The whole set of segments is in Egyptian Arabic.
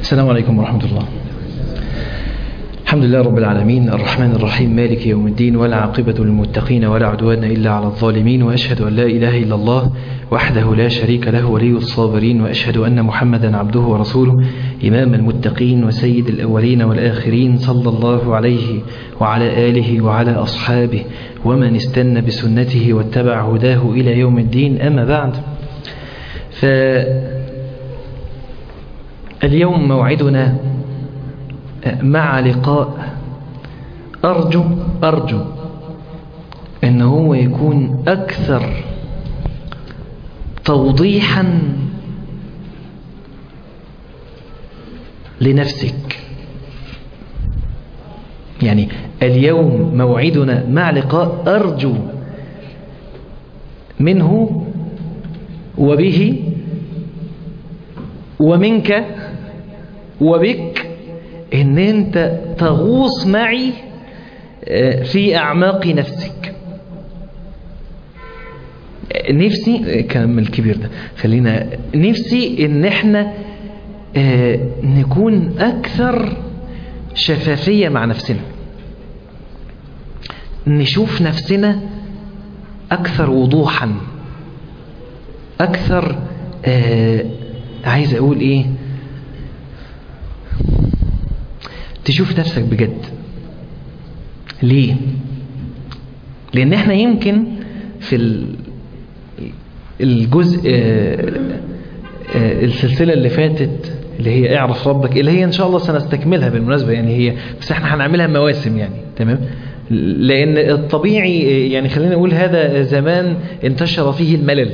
السلام عليكم ورحمة الله الحمد لله رب العالمين الرحمن الرحيم مالك يوم الدين ولا عاقبة للمتقين ولا عدوان إلا على الظالمين وأشهد أن لا إله إلا الله وحده لا شريك له ولي الصابرين وأشهد أن محمدا عبده ورسوله إمام المتقين وسيد الأولين والآخرين صلى الله عليه وعلى آله وعلى أصحابه ومن استنى بسنته واتبع هداه إلى يوم الدين أما بعد فاليوم موعدنا مع لقاء أرجو أرجو أن هو يكون أكثر توضيحا لنفسك يعني اليوم موعدنا مع لقاء أرجو منه وبه ومنك وبك ان انت تغوص معي في اعماق نفسك نفسي كلام الكبير ده خلينا نفسي ان احنا نكون اكثر شفافية مع نفسنا نشوف نفسنا اكثر وضوحا اكثر عايز اقول ايه تشوف نفسك بجد ليه لان احنا يمكن في الجزء السلسلة اللي فاتت اللي هي اعرف ربك اللي هي ان شاء الله سنستكملها بالمناسبة يعني هي بس احنا هنعملها مواسم يعني تمام لان الطبيعي يعني خلينا نقول هذا زمان انتشر فيه الملل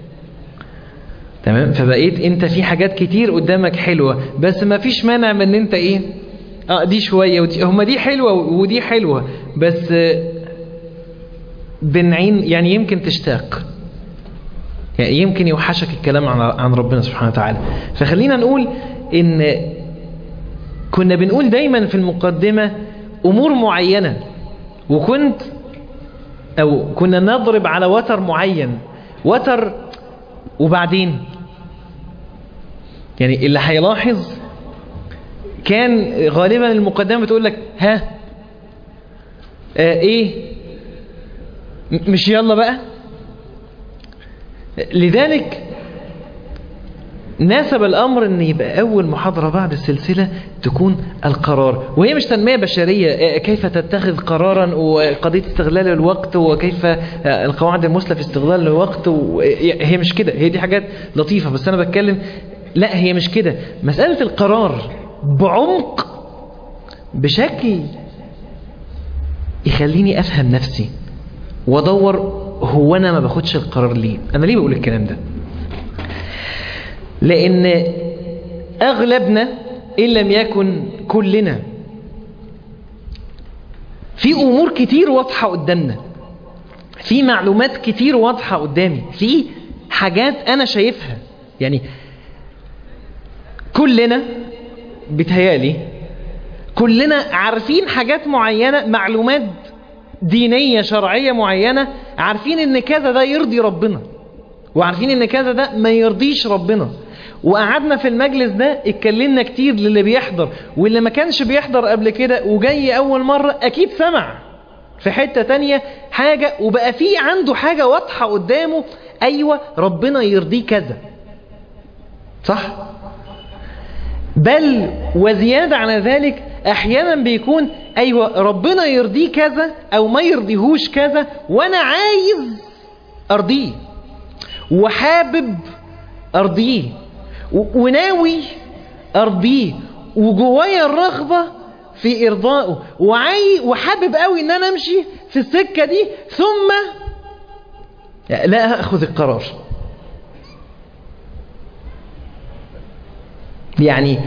تمام فبقيت انت في حاجات كتير قدامك حلوة بس ما فيش مانع من ان انت ايه اه دي شوية ودي هما دي حلوة ودي حلوة بس بنعين يعني يمكن تشتاق يعني يمكن يوحشك الكلام عن عن ربنا سبحانه وتعالى فخلينا نقول ان كنا بنقول دايما في المقدمة امور معينة وكنت او كنا نضرب على وتر معين وتر وبعدين يعني اللي هيلاحظ كان غالبا المقدمة بتقول لك ها آه ايه مش يلا بقى لذلك ناسب الأمر أن يبقى أول محاضرة بعد السلسلة تكون القرار وهي مش تنمية بشرية كيف تتخذ قرارا وقضية استغلال الوقت وكيف القواعد المثلى في استغلال الوقت هي مش كده هي دي حاجات لطيفة بس أنا بتكلم لا هي مش كده مسألة القرار بعمق بشكل يخليني أفهم نفسي وادور هو أنا ما باخدش القرار ليه أنا ليه بقول الكلام ده لأن أغلبنا إن لم يكن كلنا في أمور كتير واضحة قدامنا في معلومات كتير واضحة قدامي في حاجات أنا شايفها يعني كلنا بتهيالي كلنا عارفين حاجات معينة معلومات دينية شرعية معينة عارفين ان كذا ده يرضي ربنا وعارفين ان كذا ده ما يرضيش ربنا وقعدنا في المجلس ده اتكلمنا كتير للي بيحضر واللي ما كانش بيحضر قبل كده وجاي اول مرة اكيد سمع في حتة تانية حاجة وبقى في عنده حاجة واضحة قدامه ايوه ربنا يرضيه كذا صح بل وزيادة على ذلك احيانا بيكون ايوه ربنا يرضيه كذا او ما يرضيهوش كذا وانا عايز ارضيه وحابب ارضيه وناوي ارضيه وجوايا الرغبة في ارضائه وعاي وحابب قوي ان انا امشي في السكة دي ثم لا اخذ القرار يعني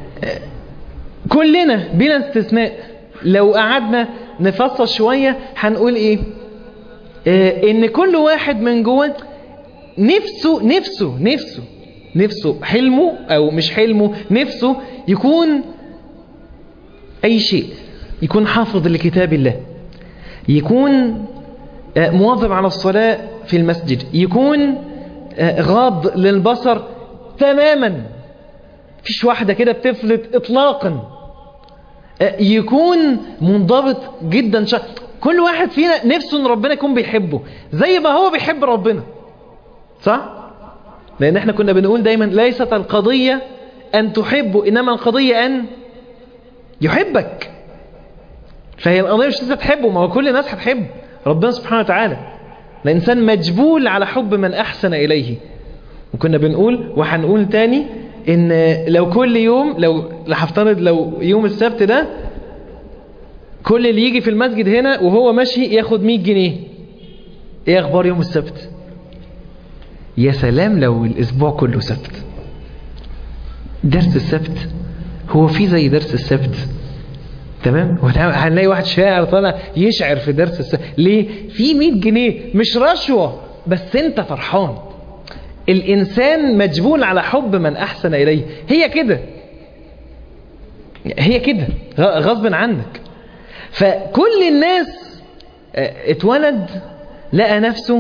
كلنا بلا استثناء لو قعدنا نفصل شوية هنقول ايه اه ان كل واحد من جوه نفسه نفسه نفسه نفسه حلمه او مش حلمه نفسه يكون اي شيء يكون حافظ لكتاب الله يكون مواظب على الصلاة في المسجد يكون غاض للبصر تماما فيش واحدة كده بتفلت اطلاقا يكون منضبط جدا شا... كل واحد فينا نفسه ان ربنا يكون بيحبه زي ما هو بيحب ربنا صح لان احنا كنا بنقول دايما ليست القضية ان تحبه انما القضية ان يحبك فهي القضية مش انت تحبه ما هو كل الناس هتحب ربنا سبحانه وتعالى الانسان مجبول على حب من احسن اليه وكنا بنقول وهنقول تاني ان لو كل يوم لو هفترض لو يوم السبت ده كل اللي يجي في المسجد هنا وهو ماشي ياخد 100 جنيه ايه اخبار يوم السبت يا سلام لو الاسبوع كله سبت درس السبت هو في زي درس السبت تمام هنلاقي واحد شاعر طالع يشعر في درس السبت ليه في 100 جنيه مش رشوه بس انت فرحان الإنسان مجبول على حب من أحسن إليه هي كده هي كده غصب عنك فكل الناس اتولد لقى نفسه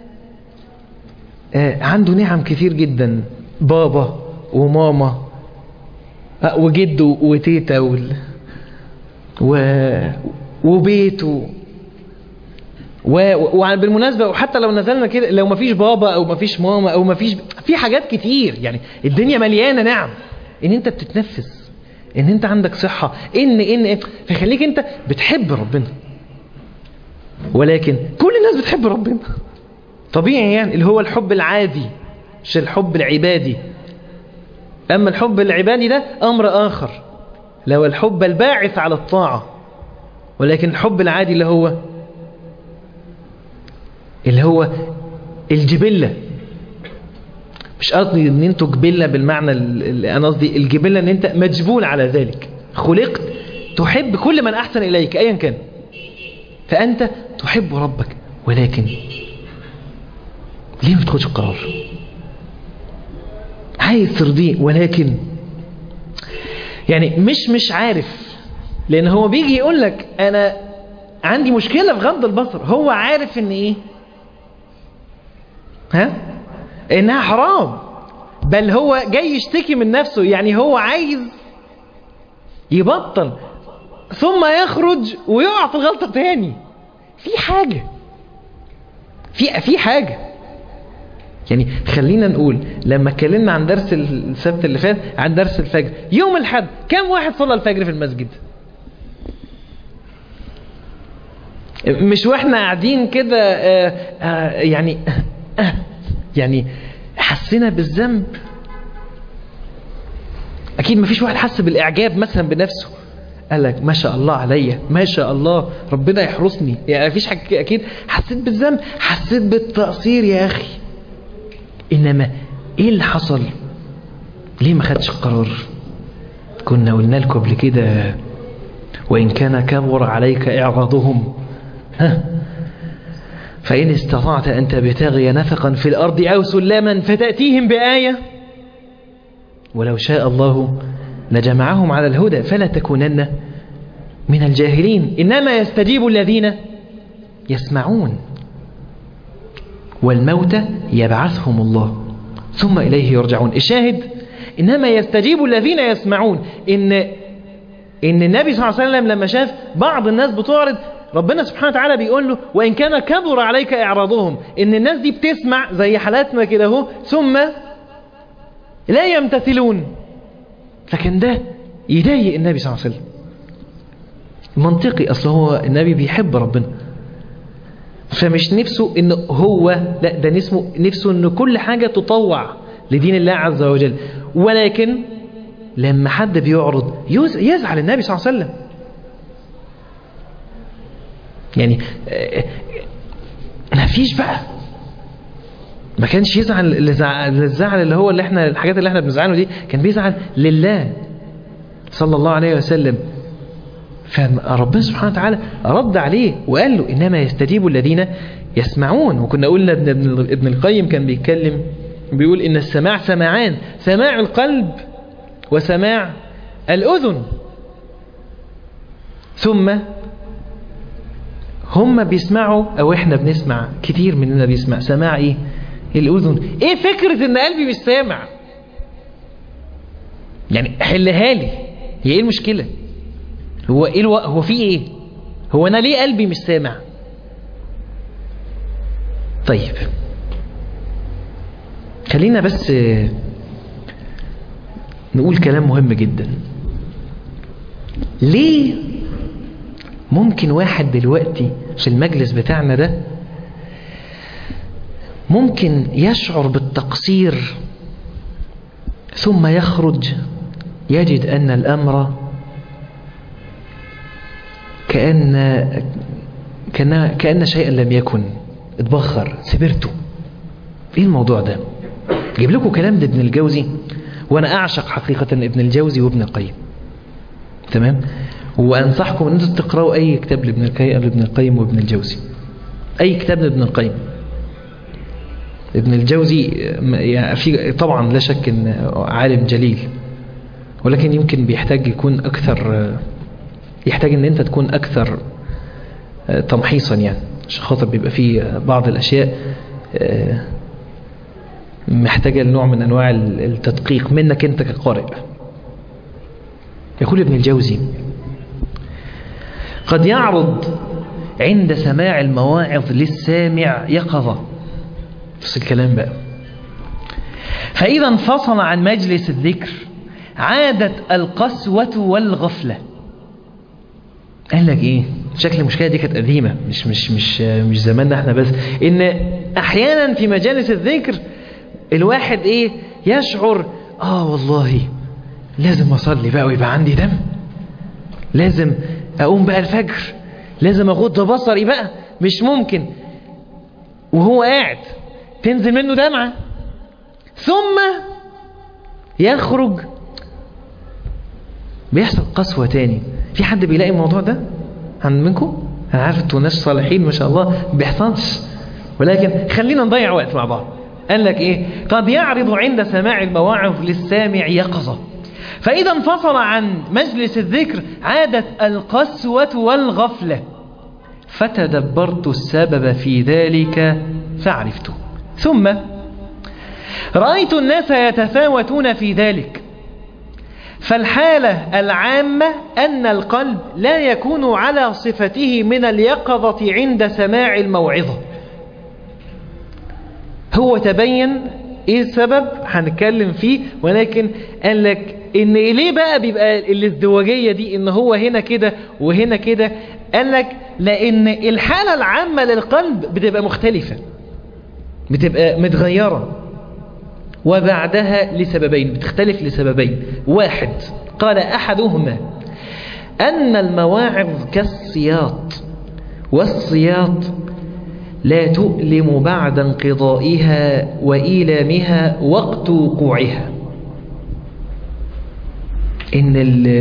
عنده نعم كثير جدا بابا وماما وجده وتيتا وال... و... وبيته و... وبالمناسبة وحتى لو نزلنا كده لو ما فيش بابا او ما فيش ماما او ما فيش في حاجات كتير يعني الدنيا مليانة نعم ان انت بتتنفس ان انت عندك صحة ان ان, إن فيخليك انت بتحب ربنا ولكن كل الناس بتحب ربنا طبيعي يعني اللي هو الحب العادي مش الحب العبادي اما الحب العبادي ده امر اخر لو الحب الباعث على الطاعة ولكن الحب العادي اللي هو اللي هو الجبلة مش قصدي ان انتوا جبلة بالمعنى اللي انا قصدي الجبلة ان انت مجبول على ذلك خلقت تحب كل من احسن اليك ايا كان فانت تحب ربك ولكن ليه ما تاخدش القرار عايز ترضيه ولكن يعني مش مش عارف لان هو بيجي يقول لك انا عندي مشكلة في غض البصر هو عارف ان ايه ها انها حرام بل هو جاي يشتكي من نفسه يعني هو عايز يبطل ثم يخرج ويقع في الغلطة تاني في حاجة في في حاجة يعني خلينا نقول لما اتكلمنا عن درس السبت اللي فات عن درس الفجر يوم الحد كم واحد صلى الفجر في المسجد مش واحنا قاعدين كده آه آه يعني آه يعني حسينا بالذنب اكيد ما فيش واحد حس بالاعجاب مثلا بنفسه قال لك ما شاء الله عليا ما شاء الله ربنا يحرسني يعني ما فيش حاجه اكيد حسيت بالذنب حسيت بالتقصير يا اخي انما ايه اللي حصل ليه ما خدش القرار كنا قلنا لكم قبل كده وان كان كبر عليك اعراضهم ها فإن استطعت أن تبتغي نفقا في الأرض أو سلما فتأتيهم بآية ولو شاء الله لجمعهم على الهدى فلا تكونن من الجاهلين إنما يستجيب الذين يسمعون والموت يبعثهم الله ثم إليه يرجعون الشاهد إنما يستجيب الذين يسمعون إن إن النبي صلى الله عليه وسلم لما شاف بعض الناس بتعرض ربنا سبحانه وتعالى بيقول له وإن كان كبر عليك إعراضهم إن الناس دي بتسمع زي حالاتنا كده اهو ثم لا يمتثلون فكان ده يضايق النبي صلى الله عليه وسلم منطقي أصل هو النبي بيحب ربنا فمش نفسه ان هو لا ده نفسه نفسه ان كل حاجة تطوع لدين الله عز وجل ولكن لما حد بيعرض يزعل النبي صلى الله عليه وسلم يعني ما فيش بقى ما كانش يزعل الزعل اللي هو اللي احنا الحاجات اللي احنا بنزعله دي كان بيزعل لله صلى الله عليه وسلم فربنا سبحانه وتعالى رد عليه وقال له إنما يستجيب الذين يسمعون وكنا قلنا ابن, ابن القيم كان بيتكلم بيقول إن السماع سماعان سماع القلب وسماع الأذن ثم هم بيسمعوا أو إحنا بنسمع كتير مننا بيسمع سماع إيه الأذن إيه فكرة إن قلبي مش سامع يعني حلها لي هي ايه المشكلة هو ايه الو... هو في ايه هو انا ليه قلبي مش سامع طيب خلينا بس نقول كلام مهم جدا ليه ممكن واحد دلوقتي في المجلس بتاعنا ده ممكن يشعر بالتقصير ثم يخرج يجد أن الأمر كأن كأن, كأن شيئا لم يكن اتبخر سبرته ايه الموضوع ده جيب لكم كلام لابن الجوزي وانا اعشق حقيقة ابن الجوزي وابن القيم تمام وانصحكم ان انتم تقرأوا اي كتاب لابن القيم لابن القيم وابن الجوزي اي كتاب لابن القيم ابن الجوزي يعني في طبعا لا شك ان عالم جليل ولكن يمكن بيحتاج يكون اكثر يحتاج ان انت تكون اكثر تمحيصا يعني عشان خاطر بيبقى فيه بعض الاشياء محتاجة لنوع من انواع التدقيق منك انت كقارئ يقول ابن الجوزي قد يعرض عند سماع المواعظ للسامع يقظة بس الكلام بقى فإذا انفصل عن مجلس الذكر عادت القسوة والغفلة قال لك ايه شكل المشكلة دي كانت قديمة مش مش مش مش زماننا احنا بس ان احيانا في مجالس الذكر الواحد ايه يشعر اه والله لازم اصلي بقى ويبقى عندي دم لازم اقوم بقى الفجر لازم اغض بصري بقى مش ممكن وهو قاعد تنزل منه دمعة ثم يخرج بيحصل قسوة تاني في حد بيلاقي الموضوع ده عند منكم انا عارف انتوا ناس صالحين ما شاء الله بيحصلش ولكن خلينا نضيع وقت مع بعض قال لك ايه قد يعرض عند سماع المواعظ للسامع يقظة فإذا انفصل عن مجلس الذكر عادت القسوة والغفلة فتدبرت السبب في ذلك فعرفته ثم رأيت الناس يتفاوتون في ذلك فالحالة العامة أن القلب لا يكون على صفته من اليقظة عند سماع الموعظة هو تبين ايه السبب هنتكلم فيه ولكن قال لك ان ليه بقى بيبقى الازدواجية دي ان هو هنا كده وهنا كده قال لك لان الحالة العامة للقلب بتبقى مختلفة بتبقى متغيرة وبعدها لسببين بتختلف لسببين واحد قال أحدهما أن المواعظ كالسياط والسياط لا تؤلم بعد انقضائها وإيلامها وقت وقوعها إن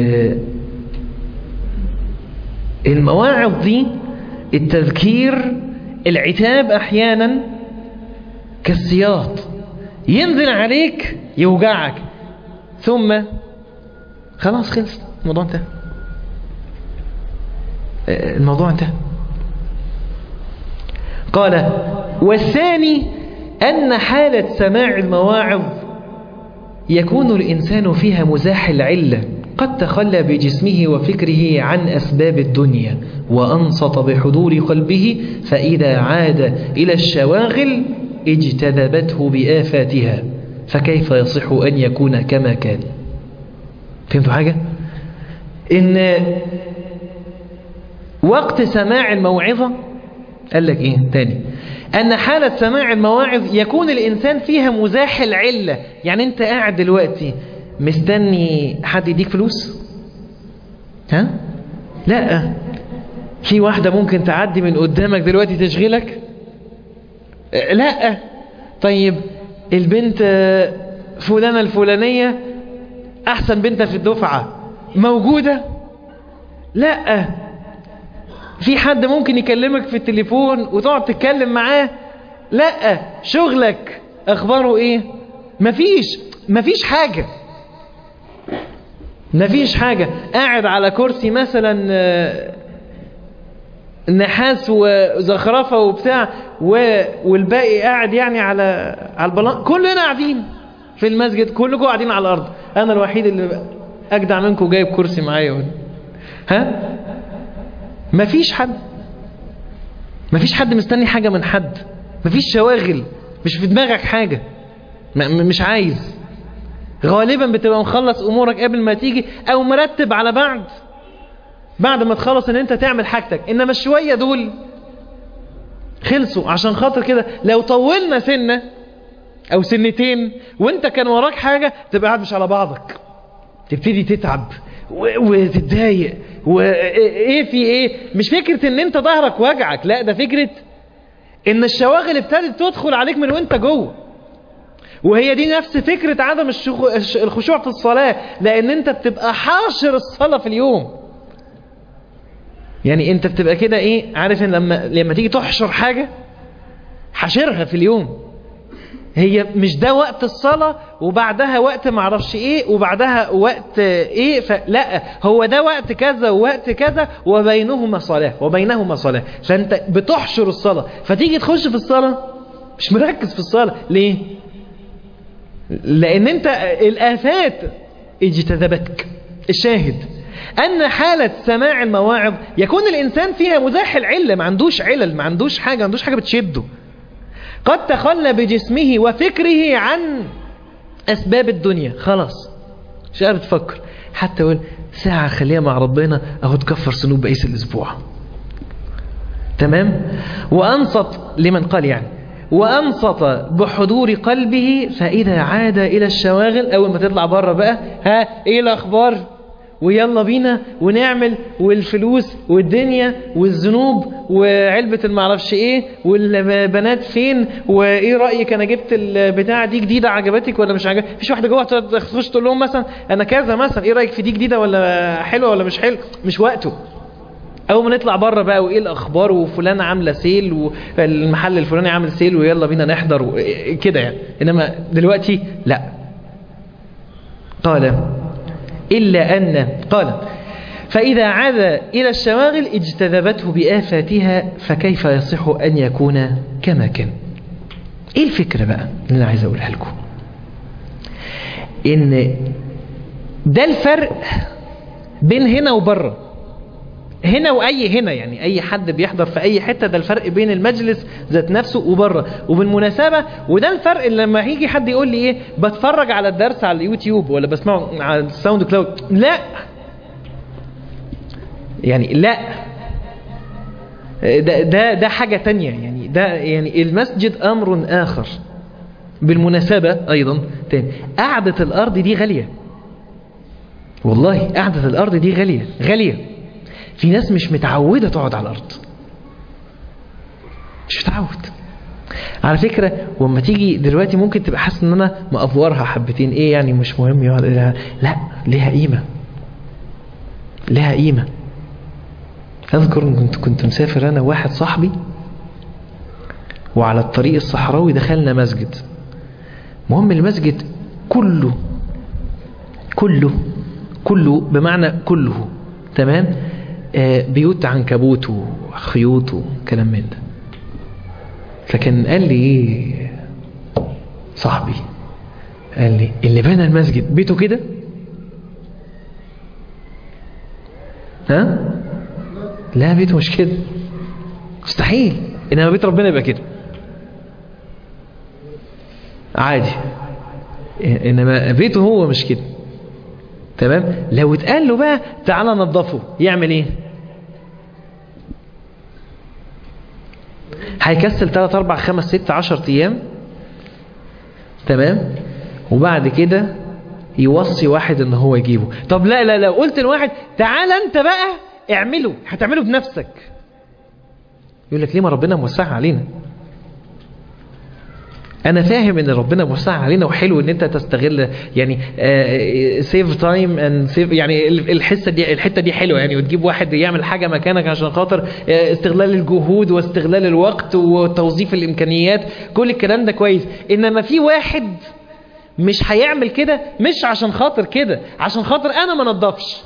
المواعظ دي التذكير العتاب أحيانا كالسياط ينزل عليك يوجعك ثم خلاص خلص الموضوع انتهى الموضوع انتهى قال والثاني أن حالة سماع المواعظ يكون الإنسان فيها مزاح العلة قد تخلى بجسمه وفكره عن أسباب الدنيا وأنصت بحضور قلبه فإذا عاد إلى الشواغل اجتذبته بآفاتها فكيف يصح أن يكون كما كان فهمتوا حاجة؟ إن وقت سماع الموعظة قال لك إيه تاني أن حالة سماع المواعظ يكون الإنسان فيها مزاح العلة يعني أنت قاعد دلوقتي مستني حد يديك فلوس ها لا في واحدة ممكن تعدي من قدامك دلوقتي تشغلك لا طيب البنت فلانة الفلانية أحسن بنت في الدفعة موجودة لا في حد ممكن يكلمك في التليفون وتقعد تتكلم معاه لا شغلك أخباره إيه مفيش مفيش حاجة مفيش حاجة قاعد على كرسي مثلا نحاس وزخرفة وبتاع والباقي قاعد يعني على على البلاط كلنا قاعدين في المسجد كلكم قاعدين على الأرض انا الوحيد اللي اجدع منكم جايب كرسي معايا ها مفيش حد مفيش حد مستني حاجة من حد مفيش شواغل مش في دماغك حاجة مش عايز غالبا بتبقى مخلص امورك قبل ما تيجي او مرتب على بعد بعد ما تخلص ان انت تعمل حاجتك انما الشوية دول خلصوا عشان خاطر كده لو طولنا سنة او سنتين وانت كان وراك حاجة تبقى قاعد مش على بعضك تبتدي تتعب وتتضايق وايه في ايه مش فكرة ان انت ظهرك وجعك لا ده فكرة ان الشواغل ابتدت تدخل عليك من وانت جوه وهي دي نفس فكرة عدم الخشوع في الصلاة لان انت بتبقى حاشر الصلاة في اليوم يعني انت بتبقى كده ايه عارف ان لما لما تيجي تحشر حاجة حشرها في اليوم هي مش ده وقت الصلاة وبعدها وقت معرفش ايه وبعدها وقت ايه فلا هو ده وقت كذا ووقت كذا وبينهما صلاة وبينهما صلاة فانت بتحشر الصلاة فتيجي تخش في الصلاة مش مركز في الصلاة ليه لان انت الافات اجتذبتك الشاهد ان حالة سماع المواعظ يكون الانسان فيها مزاح العلة ما عندوش علل ما عندوش حاجة ما عندوش حاجة بتشده قد تخلى بجسمه وفكره عن أسباب الدنيا خلاص مش قادر تفكر حتى يقول ساعة خليها مع ربنا أهو تكفر ذنوب بقيس الأسبوع تمام وأنصت لمن قال يعني وأنصت بحضور قلبه فإذا عاد إلى الشواغل أول ما تطلع بره بقى ها إيه الأخبار ويلا بينا ونعمل والفلوس والدنيا والذنوب وعلبة المعرفش ايه والبنات فين وايه رأيك انا جبت البتاعة دي جديدة عجبتك ولا مش عجبتك مفيش واحدة جوه تخش تقول لهم مثلا انا كذا مثلا ايه رأيك في دي جديدة ولا حلوة ولا مش حلوة مش وقته اول ما نطلع بره بقى وايه الاخبار وفلان عامله سيل والمحل الفلاني عامل سيل ويلا بينا نحضر كده يعني انما دلوقتي لا قال إلا أن قال فإذا عاد إلى الشواغل اجتذبته بآفاتها فكيف يصح أن يكون كما كان إيه الفكرة بقى اللي أنا عايز أقولها لكم إن ده الفرق بين هنا وبره هنا وأي هنا يعني أي حد بيحضر في أي حتة ده الفرق بين المجلس ذات نفسه وبره وبالمناسبة وده الفرق اللي لما يجي حد يقول لي إيه بتفرج على الدرس على اليوتيوب ولا بسمعه على الساوند كلاود لا يعني لا ده, ده, ده حاجة تانية يعني ده يعني المسجد أمر آخر بالمناسبة أيضا تاني قعدة الأرض دي غالية والله قعدة الأرض دي غالية غالية في ناس مش متعودة تقعد على الأرض مش متعود على فكرة وما تيجي دلوقتي ممكن تبقى حاسس ان انا مأفورها حبتين ايه يعني مش مهم يقعد لا ليها قيمة ليها قيمة اذكر كنت كنت مسافر انا واحد صاحبي وعلى الطريق الصحراوي دخلنا مسجد مهم المسجد كله كله كله بمعنى كله تمام آه بيوت عنكبوت وخيوط وكلام من ده فكان قال لي ايه صاحبي قال لي اللي بنى المسجد بيته كده ها لا بيته مش كده مستحيل انما بيت ربنا يبقى كده عادي انما بيته هو مش كده تمام لو اتقال له بقى تعالى نظفه يعمل ايه هيكسل 3 4 5 6 10 ايام تمام وبعد كده يوصي واحد ان هو يجيبه طب لا لا لو قلت لواحد تعالى انت بقى اعمله هتعمله بنفسك يقول لك ليه ما ربنا موسعها علينا انا فاهم ان ربنا موسعها علينا وحلو ان انت تستغل يعني سيف تايم اند سيف يعني الحصه دي الحته دي حلوه يعني وتجيب واحد يعمل حاجه مكانك عشان خاطر استغلال الجهود واستغلال الوقت وتوظيف الامكانيات كل الكلام ده كويس انما في واحد مش هيعمل كده مش عشان خاطر كده عشان خاطر انا ما نضفش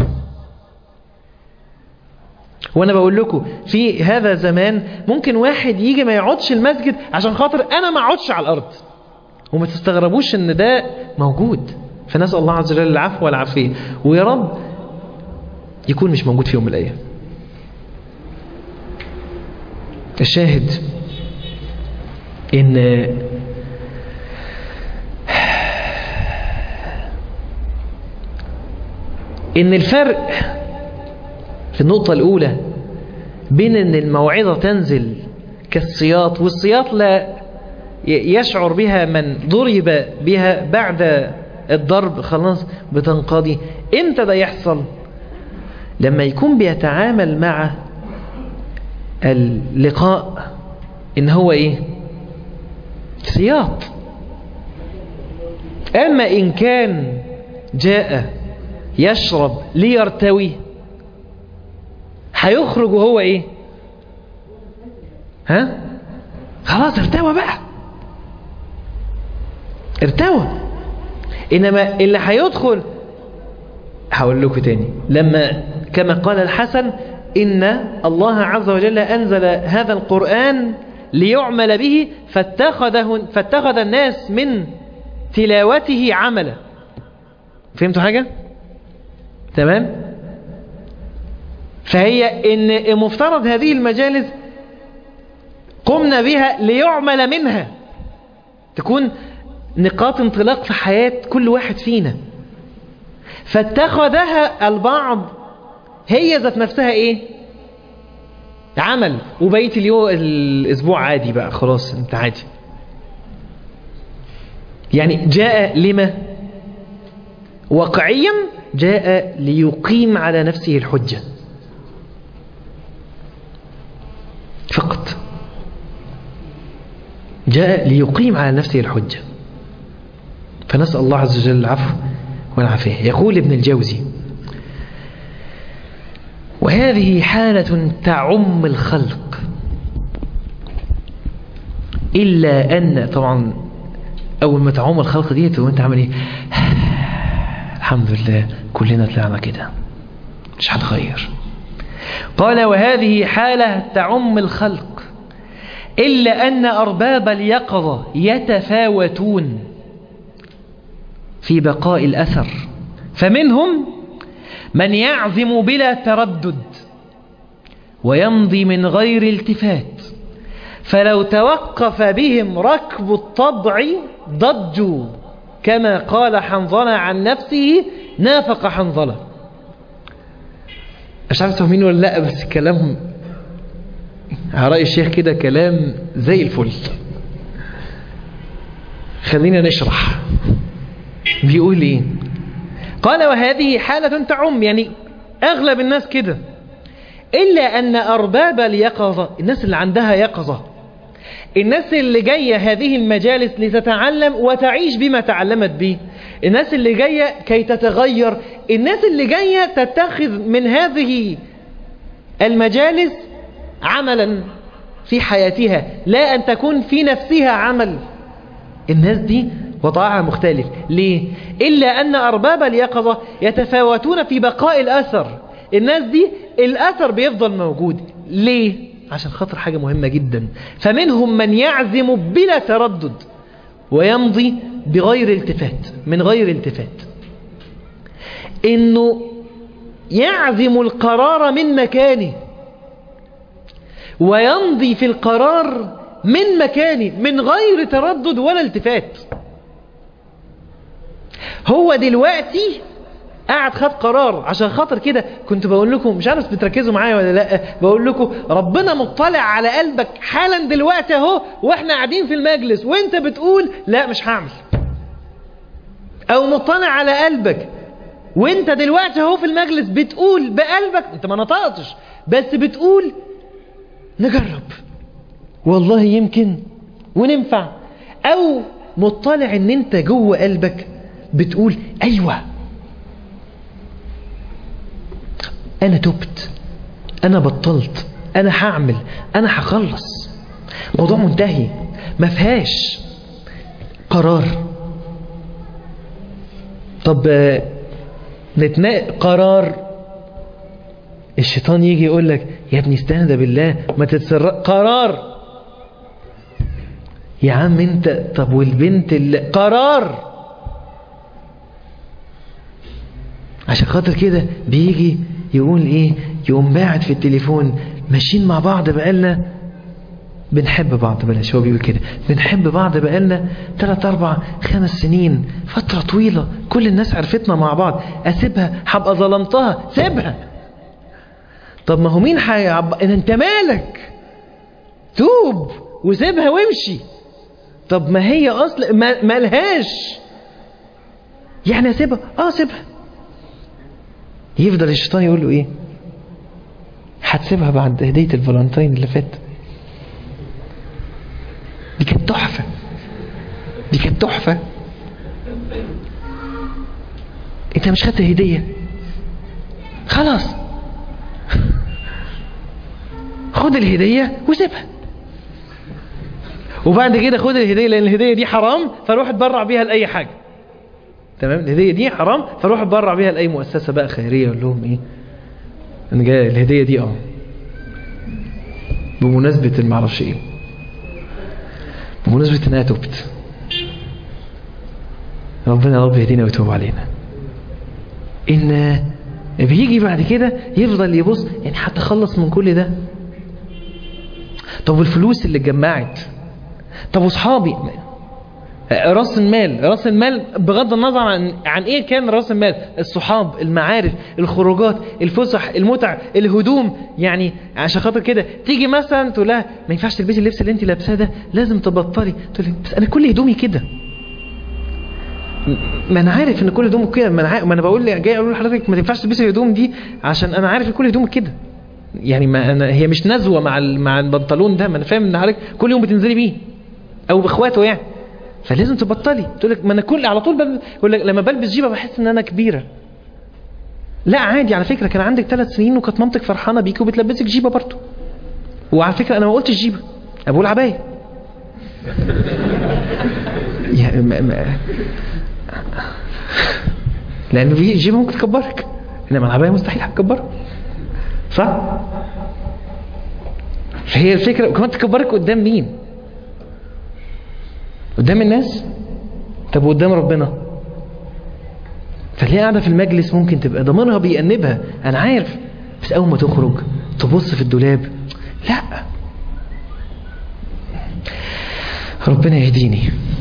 وانا بقول لكم في هذا زمان ممكن واحد يجي ما يقعدش المسجد عشان خاطر انا ما اقعدش على الارض وما تستغربوش ان ده موجود فنسأل الله عز وجل العفو والعافية ويا رب يكون مش موجود في يوم من الأيام الشاهد إن إن الفرق في النقطة الأولى بين أن الموعظة تنزل كالسياط والسياط لا يشعر بها من ضرب بها بعد الضرب خلاص بتنقضي امتى ده يحصل لما يكون بيتعامل مع اللقاء ان هو ايه سياط اما ان كان جاء يشرب ليرتوي هيخرج وهو ايه ها خلاص ارتوى بقى ارتوى انما اللي هيدخل هقول لكم تاني لما كما قال الحسن ان الله عز وجل انزل هذا القرآن ليعمل به فاتخذه فاتخذ الناس من تلاوته عملا فهمتوا حاجة تمام فهي ان مفترض هذه المجالس قمنا بها ليعمل منها تكون نقاط انطلاق في حياة كل واحد فينا فاتخذها البعض هي ذات نفسها ايه عمل وبقيت اليوم الاسبوع عادي بقى خلاص انت عادي يعني جاء لما واقعيا جاء ليقيم على نفسه الحجة فقط جاء ليقيم على نفسه الحجة فنسأل الله عز وجل العفو والعافية يقول ابن الجوزي وهذه حالة تعم الخلق إلا أن طبعا أول ما تعم الخلق دي وانت عمل ايه الحمد لله كلنا طلعنا كده مش هنغير قال وهذه حالة تعم الخلق إلا أن أرباب اليقظة يتفاوتون في بقاء الأثر فمنهم من يعزم بلا تردد ويمضي من غير التفات فلو توقف بهم ركب الطبع ضجوا كما قال حنظلة عن نفسه نافق حنظلة مش عارف تفهمين ولا لا بس كلامهم على رأي الشيخ كده كلام زي الفل خلينا نشرح بيقول ايه قال وهذه حالة تعم يعني اغلب الناس كده الا ان ارباب اليقظة الناس اللي عندها يقظة الناس اللي جاية هذه المجالس لتتعلم وتعيش بما تعلمت به الناس اللي جاية كي تتغير الناس اللي جاية تتخذ من هذه المجالس عملا في حياتها لا أن تكون في نفسها عمل الناس دي وضعها مختلف ليه؟ إلا أن أرباب اليقظة يتفاوتون في بقاء الأثر الناس دي الأثر بيفضل موجود ليه؟ عشان خاطر حاجة مهمة جدا فمنهم من يعزم بلا تردد ويمضي بغير التفات من غير التفات انه يعزم القرار من مكانه ويمضي في القرار من مكانه من غير تردد ولا التفات هو دلوقتي قاعد خد قرار عشان خاطر كده كنت بقول لكم مش عارف بتركزوا معايا ولا لا بقول لكم ربنا مطلع على قلبك حالا دلوقتي اهو واحنا قاعدين في المجلس وانت بتقول لا مش هعمل او مطلع على قلبك وانت دلوقتي اهو في المجلس بتقول بقلبك انت ما نطقتش بس بتقول نجرب والله يمكن وننفع او مطلع ان انت جوه قلبك بتقول ايوه انا تبت انا بطلت انا هعمل انا هخلص الموضوع منتهي ما فيهاش قرار طب نتناقش قرار الشيطان يجي يقول لك يا ابني استهدى بالله ما تتسرق قرار يا عم انت طب والبنت اللي قرار عشان خاطر كده بيجي يقول ايه يقوم باعت في التليفون ماشيين مع بعض بقالنا بنحب بعض بلاش هو بيقول كده بنحب بعض بقالنا 3 4 5 سنين فترة طويلة كل الناس عرفتنا مع بعض اسيبها هبقى ظلمتها سيبها طب ما هو مين هيعب انت مالك توب وسيبها وامشي طب ما هي اصلا ما مالهاش يعني اسيبها اه سيبها يفضل الشيطان يقول له ايه هتسيبها بعد هدية الفالنتين اللي فات دي كانت تحفة دي كانت تحفة انت مش خدت هدية خلاص خد الهدية وسيبها وبعد كده خد الهدية لان الهدية دي حرام فروح اتبرع بيها لأي حاجة تمام الهدية دي حرام فروح اتبرع بيها لأي مؤسسة بقى خيرية اقول لهم ايه انا جاي الهدية دي اه بمناسبة المعرفش ايه بمناسبة انها تبت ربنا يا رب يهدينا ويتوب علينا ان بيجي بعد كده يفضل يبص يعني هتخلص من كل ده طب والفلوس اللي اتجمعت طب واصحابي راس المال راس المال بغض النظر عن عن ايه كان راس المال الصحاب المعارف الخروجات الفسح المتع الهدوم يعني عشان خاطر كده تيجي مثلا تقول لها ما ينفعش تلبسي اللبس اللي انت لابساه ده لازم تبطلي تقول لي بس انا كل هدومي كده ما انا عارف ان كل هدومك كده ما انا عارف ما انا بقول لي جاي اقول لحضرتك ما تنفعش تلبسي الهدوم دي عشان انا عارف ان كل هدومك كده يعني ما أنا هي مش نزوه مع مع البنطلون ده ما انا فاهم ان حضرتك كل يوم بتنزلي بيه او باخواته يعني فلازم تبطلي تقول لك ما انا كل على طول بل... يقول لك لما بلبس جيبه بحس ان انا كبيره لا عادي على فكره كان عندك ثلاث سنين وكانت مامتك فرحانه بيكي وبتلبسك جيبه برضه وعلى فكره انا ما قلتش جيبه انا بقول عبايه يعني ما... ما... لان في جيبه ممكن تكبرك انما العبايه مستحيل هتكبرك صح فهي الفكره كمان تكبرك قدام مين قدام الناس طب وقدام ربنا فاللي قاعده في المجلس ممكن تبقى ضميرها بيأنبها انا عارف بس اول ما تخرج تبص في الدولاب لا ربنا يهديني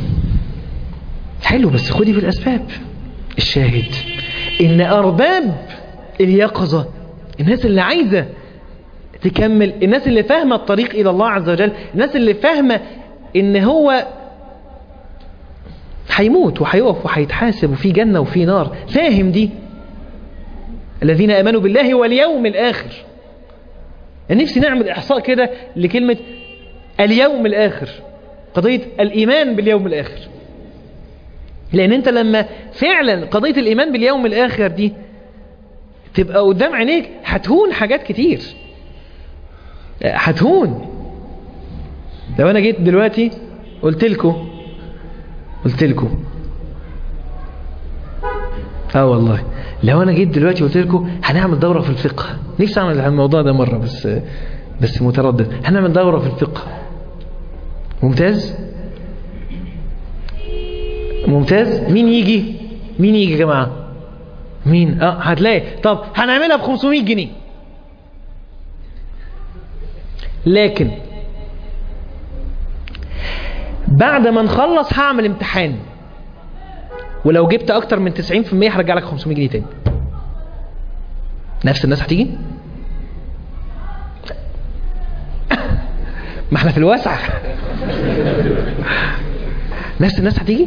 حلو بس خدي بالاسباب الشاهد ان ارباب اليقظه الناس اللي عايزه تكمل الناس اللي فاهمه الطريق الى الله عز وجل الناس اللي فاهمه ان هو هيموت وهيقف وهيتحاسب وفي جنة وفي نار فاهم دي الذين امنوا بالله واليوم الاخر نفسي نعمل احصاء كده لكلمة اليوم الاخر قضية الايمان باليوم الاخر لان انت لما فعلا قضية الايمان باليوم الاخر دي تبقى قدام عينيك هتهون حاجات كتير هتهون لو انا جيت دلوقتي قلت لكم قلت لكم اه والله لو انا جيت دلوقتي قلت لكم هنعمل دورة في الفقه نفسي اعمل الموضوع ده مرة بس بس متردد هنعمل دورة في الفقه ممتاز ممتاز مين يجي مين يجي يا جماعة مين اه هتلاقي طب هنعملها ب 500 جنيه لكن بعد ما نخلص هعمل امتحان ولو جبت اكتر من 90% هرجع لك 500 جنيه تاني نفس الناس هتيجي ما احنا في الواسع نفس الناس هتيجي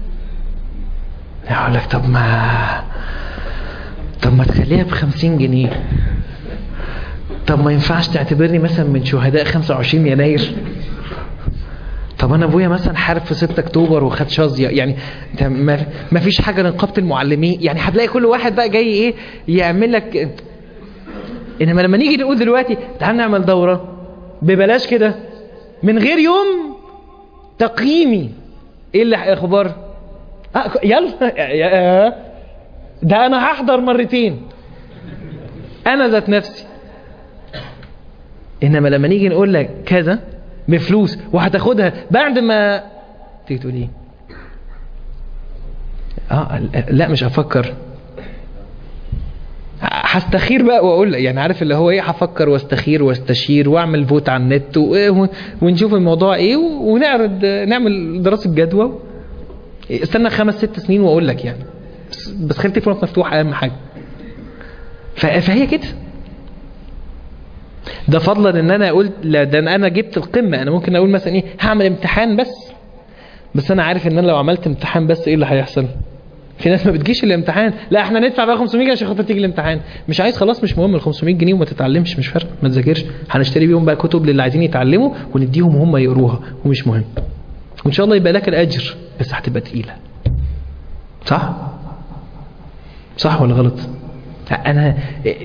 اقول لك طب ما طب ما تخليها ب 50 جنيه طب ما ينفعش تعتبرني مثلا من شهداء 25 يناير طب انا ابويا مثلا حارب في 6 اكتوبر وخد شظيه يعني انت ما فيش حاجه لنقابه المعلمين يعني هتلاقي كل واحد بقى جاي ايه يعمل لك انما لما نيجي نقول دلوقتي تعال نعمل دوره ببلاش كده من غير يوم تقييمي ايه اللي اخبار آه يلا ده انا هحضر مرتين انا ذات نفسي انما لما نيجي نقول لك كذا بفلوس وهتاخدها بعد ما تيجي تقول ايه اه لا مش هفكر هستخير بقى واقول يعني عارف اللي هو ايه هفكر واستخير واستشير واعمل فوت على النت و- ونشوف الموضوع ايه ونعرض نعمل دراسه جدوى استنى خمس ست سنين واقول لك يعني بس, بس خلي تليفونك مفتوح اهم حاجه ف- فهي كده ده فضلا ان انا قلت لا ده انا جبت القمه انا ممكن اقول مثلا ايه هعمل امتحان بس بس انا عارف ان انا لو عملت امتحان بس ايه اللي هيحصل في ناس ما بتجيش الامتحان لا احنا ندفع بقى 500 جنيه عشان خاطر تيجي الامتحان مش عايز خلاص مش مهم ال 500 جنيه وما تتعلمش مش فارق ما تذاكرش هنشتري بيهم بقى كتب للي عايزين يتعلموا ونديهم هم يقروها ومش مهم وان شاء الله يبقى لك الاجر بس هتبقى تقيله صح صح ولا غلط انا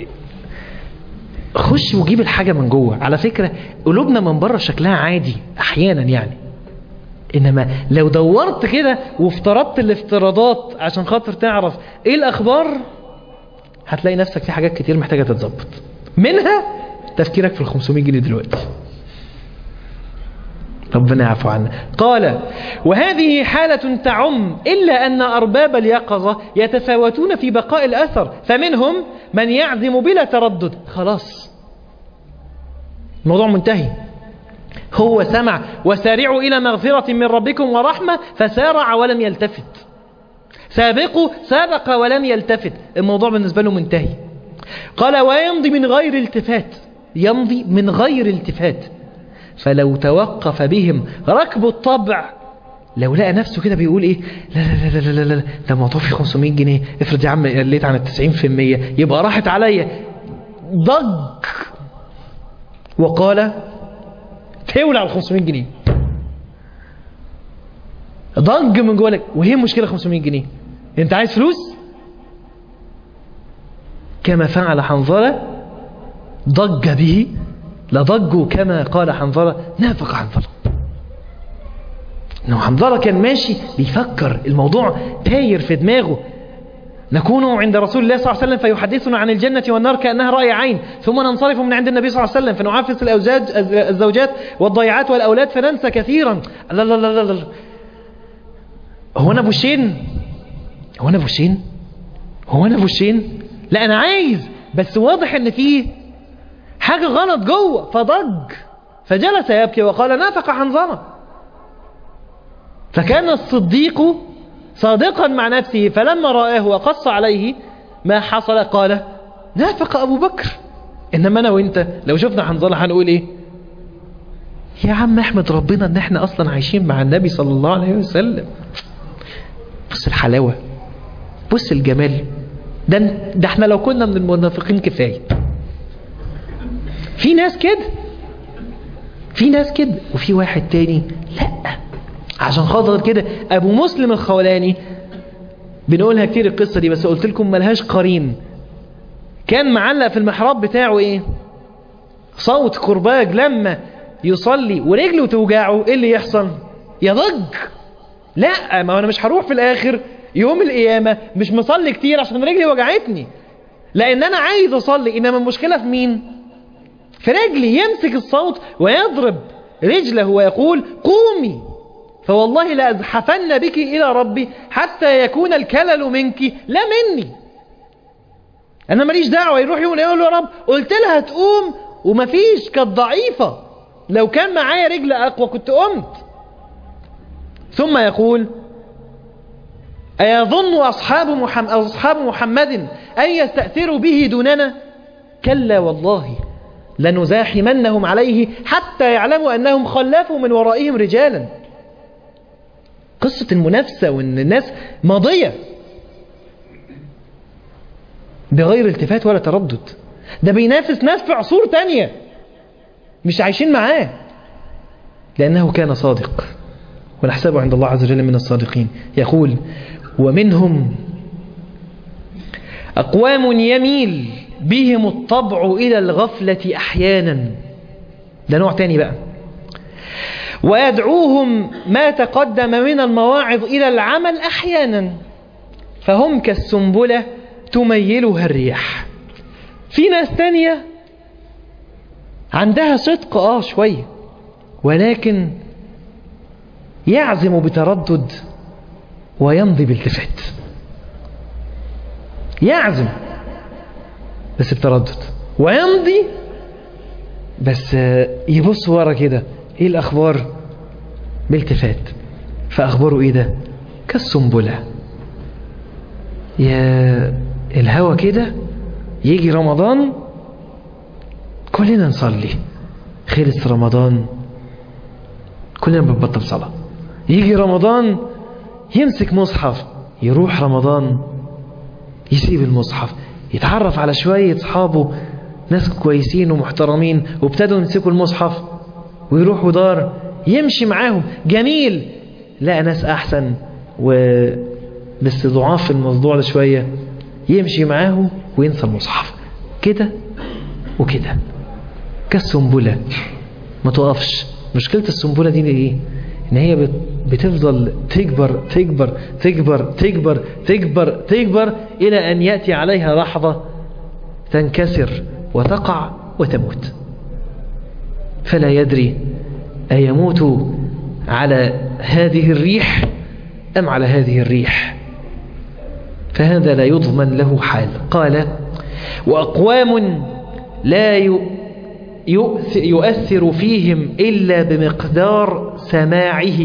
خش وجيب الحاجه من جوه على فكره قلوبنا من بره شكلها عادي احيانا يعني انما لو دورت كده وافترضت الافتراضات عشان خاطر تعرف ايه الاخبار هتلاقي نفسك في حاجات كتير محتاجه تتظبط منها تفكيرك في ال 500 جنيه دلوقتي ربنا يعفو عنا قال وهذه حالة تعم إلا أن أرباب اليقظة يتفاوتون في بقاء الأثر فمنهم من يعزم بلا تردد خلاص الموضوع منتهي هو سمع وسارعوا إلى مغفرة من ربكم ورحمة فسارع ولم يلتفت سابقوا سابق ولم يلتفت الموضوع بالنسبة له منتهي قال ويمضي من غير التفات يمضي من غير التفات فلو توقف بهم ركب الطبع لو لقى نفسه كده بيقول ايه لا لا لا لا لا لا ده الموضوع فيه 500 جنيه افرض يا عم قليت عن ال 90% يبقى راحت عليا ضج وقال تولع ال 500 جنيه ضج من جوه لك وهي المشكله 500 جنيه انت عايز فلوس كما فعل حنظله ضج به لضجوا كما قال حنظله نافق حنظله انه حنظله كان ماشي بيفكر الموضوع تاير في دماغه نكون عند رسول الله صلى الله عليه وسلم فيحدثنا عن الجنة والنار كأنها رأي عين ثم ننصرف من عند النبي صلى الله عليه وسلم فنعافس الأوزاج الزوجات والضيعات والأولاد فننسى كثيرا لا لا لا لا لا هو أنا بوشين هو أنا بوشين هو أنا بوشين لا أنا عايز بس واضح إن فيه حاجة غلط جوه فضج فجلس يبكي وقال نافق حنظلة فكان الصديق صادقا مع نفسه فلما رآه وقص عليه ما حصل قال نافق أبو بكر إنما أنا وإنت لو شفنا حنظلة هنقول إيه يا عم احمد ربنا ان احنا اصلا عايشين مع النبي صلى الله عليه وسلم بص الحلاوة بص الجمال ده, ده احنا لو كنا من المنافقين كفاية في ناس كده في ناس كده وفي واحد تاني لا عشان خاطر كده ابو مسلم الخولاني بنقولها كتير القصة دي بس قلت لكم ملهاش قرين كان معلق في المحراب بتاعه ايه صوت كرباج لما يصلي ورجله توجعه ايه اللي يحصل يضج لا ما انا مش هروح في الاخر يوم القيامة مش مصلي كتير عشان رجلي وجعتني لان انا عايز اصلي انما المشكلة في مين في رجلي يمسك الصوت ويضرب رجله ويقول قومي فوالله لأزحفن بك إلى ربي حتى يكون الكلل منك لا مني أنا ماليش دعوة يروح يقول يقول يا رب قلت لها تقوم ومفيش كانت ضعيفة لو كان معايا رجل أقوى كنت قمت ثم يقول أيظن أصحاب محمد, أصحاب محمد أن يستأثروا به دوننا كلا والله لنزاحمنهم عليه حتى يعلموا أنهم خلفوا من ورائهم رجالا قصة المنافسة وأن الناس ماضية بغير التفات ولا تردد ده بينافس ناس في عصور تانية مش عايشين معاه لأنه كان صادق ونحسبه عند الله عز وجل من الصادقين يقول ومنهم أقوام يميل بهم الطبع إلى الغفلة أحيانا ده نوع تاني بقى ويدعوهم ما تقدم من المواعظ إلى العمل أحيانا فهم كالسنبلة تميلها الرياح في ناس تانية عندها صدق آه شوية ولكن يعزم بتردد ويمضي بالتفات يعزم بس بتردد ويمضي بس يبص ورا كده ايه الاخبار بالتفات فاخباره ايه ده كالسنبلة يا الهوى كده يجي رمضان كلنا نصلي خلص رمضان كلنا بنبطل صلاة يجي رمضان يمسك مصحف يروح رمضان يسيب المصحف يتعرف على شوية صحابه ناس كويسين ومحترمين وابتدوا يمسكوا المصحف ويروحوا دار يمشي معاهم جميل لقى ناس أحسن و بس ضعاف في الموضوع ده شوية يمشي معاهم وينسى المصحف كده وكده كالسنبلة ما توقفش مشكلة السنبلة دي ايه ان هي بتفضل تكبر تكبر تكبر تكبر تكبر تكبر الى ان يأتي عليها لحظة تنكسر وتقع وتموت فلا يدري أيموت على هذه الريح أم على هذه الريح فهذا لا يضمن له حال قال وأقوام لا يؤثر فيهم إلا بمقدار سماعه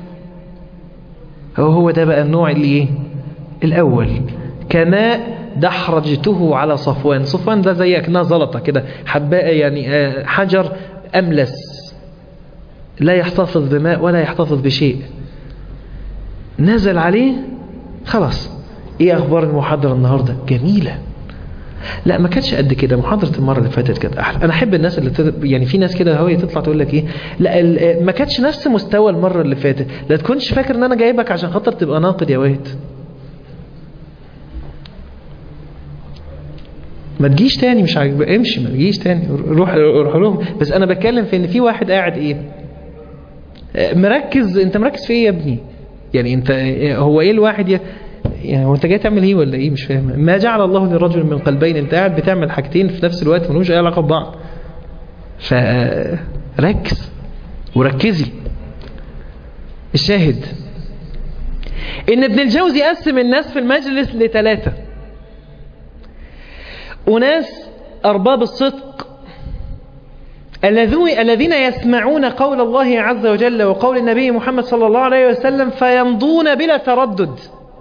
هو هو ده بقى النوع اللي ايه الأول كماء دحرجته على صفوان صفوان ده زي أكنها زلطة كده حباء يعني حجر أملس لا يحتفظ بماء ولا يحتفظ بشيء نزل عليه خلاص ايه اخبار المحاضرة النهاردة جميلة لا ما كانتش قد كده محاضرة المرة اللي فاتت كانت احلى انا احب الناس اللي تت... يعني في ناس كده هوية تطلع تقول لك ايه لا ال... ما كانتش نفس مستوى المرة اللي فاتت لا تكونش فاكر ان انا جايبك عشان خاطر تبقى ناقد يا واد ما تجيش تاني مش عاجب امشي ما تجيش تاني روح روح لهم بس انا بتكلم في ان في واحد قاعد ايه مركز انت مركز في ايه يا ابني يعني انت هو ايه الواحد ي... يعني هو انت جاي تعمل ايه ولا ايه مش فاهم ما جعل الله للرجل من قلبين انت قاعد بتعمل حاجتين في نفس الوقت ملوش اي علاقه ببعض فركز وركزي الشاهد ان ابن الجوزي قسم الناس في المجلس لثلاثه أناس أرباب الصدق الذين يسمعون قول الله عز وجل وقول النبي محمد صلى الله عليه وسلم فيمضون بلا تردد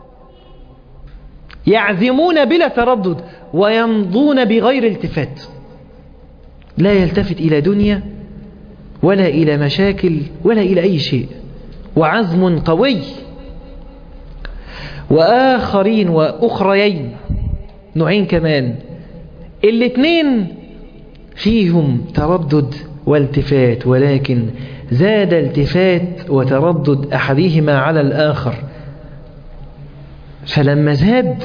يعزمون بلا تردد ويمضون بغير التفات لا يلتفت إلى دنيا ولا إلى مشاكل ولا إلى أي شيء وعزم قوي وآخرين وأخريين نوعين كمان الاثنين فيهم تردد والتفات ولكن زاد التفات وتردد أحدهما على الآخر فلما زاد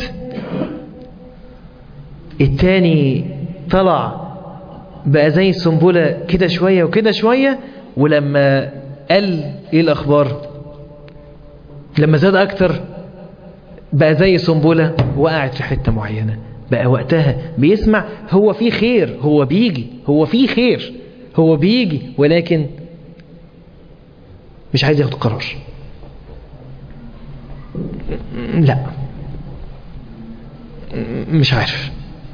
التاني طلع بقى زي السنبلة كده شوية وكده شوية ولما قل ايه الأخبار لما زاد أكتر بقى زي سنبلة وقعت في حتة معينة بقى وقتها بيسمع هو في خير هو بيجي هو في خير هو بيجي ولكن مش عايز ياخد قرار لا مش عارف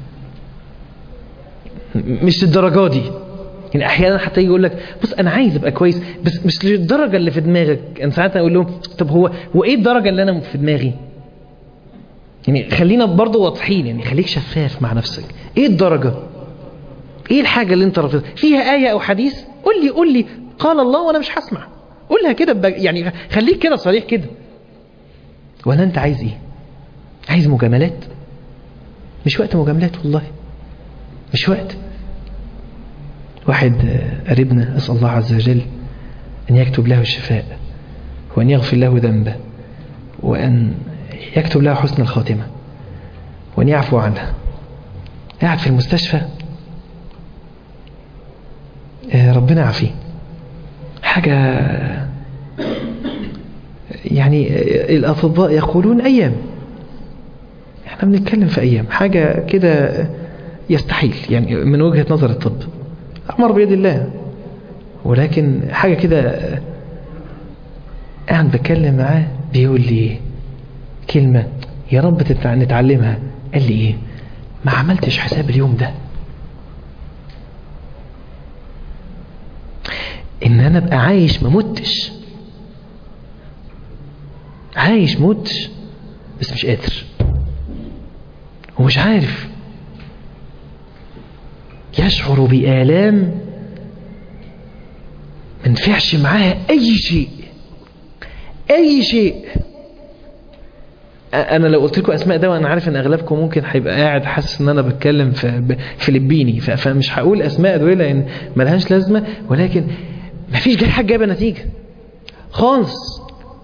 مش للدرجة دي يعني احيانا حتى يجي يقول لك بص انا عايز ابقى كويس بس مش للدرجة اللي في دماغك انا ساعات اقول لهم طب هو وايه الدرجة اللي انا في دماغي يعني خلينا برضه واضحين يعني خليك شفاف مع نفسك ايه الدرجة ايه الحاجة اللي انت رافضها فيها آية او حديث قول لي قول لي قال الله وانا مش هسمع قولها كده بج... يعني خليك كده صريح كده ولا انت عايز ايه عايز مجاملات مش وقت مجاملات والله مش وقت واحد قريبنا أسأل الله عز وجل أن يكتب له الشفاء وأن يغفر له ذنبه وأن يكتب له حسن الخاتمة وأن يعفو عنها قاعد في المستشفى ربنا يعافيه حاجة يعني الأطباء يقولون أيام احنا بنتكلم في أيام حاجة كده يستحيل يعني من وجهة نظر الطب أمر بيد الله ولكن حاجة كده قاعد بتكلم معاه بيقول لي كلمة يا رب نتعلمها قال لي ايه ما عملتش حساب اليوم ده ان انا ابقى عايش ما متش عايش متش بس مش قادر ومش عارف يشعر بآلام ما نفعش معاها أي شيء أي شيء أنا لو قلت لكم أسماء ده وأنا عارف إن أغلبكم ممكن هيبقى قاعد حاسس إن أنا بتكلم في فلبيني فمش هقول أسماء دول لأن ملهاش لازمة ولكن مفيش جاي حاجة جايبة نتيجة خالص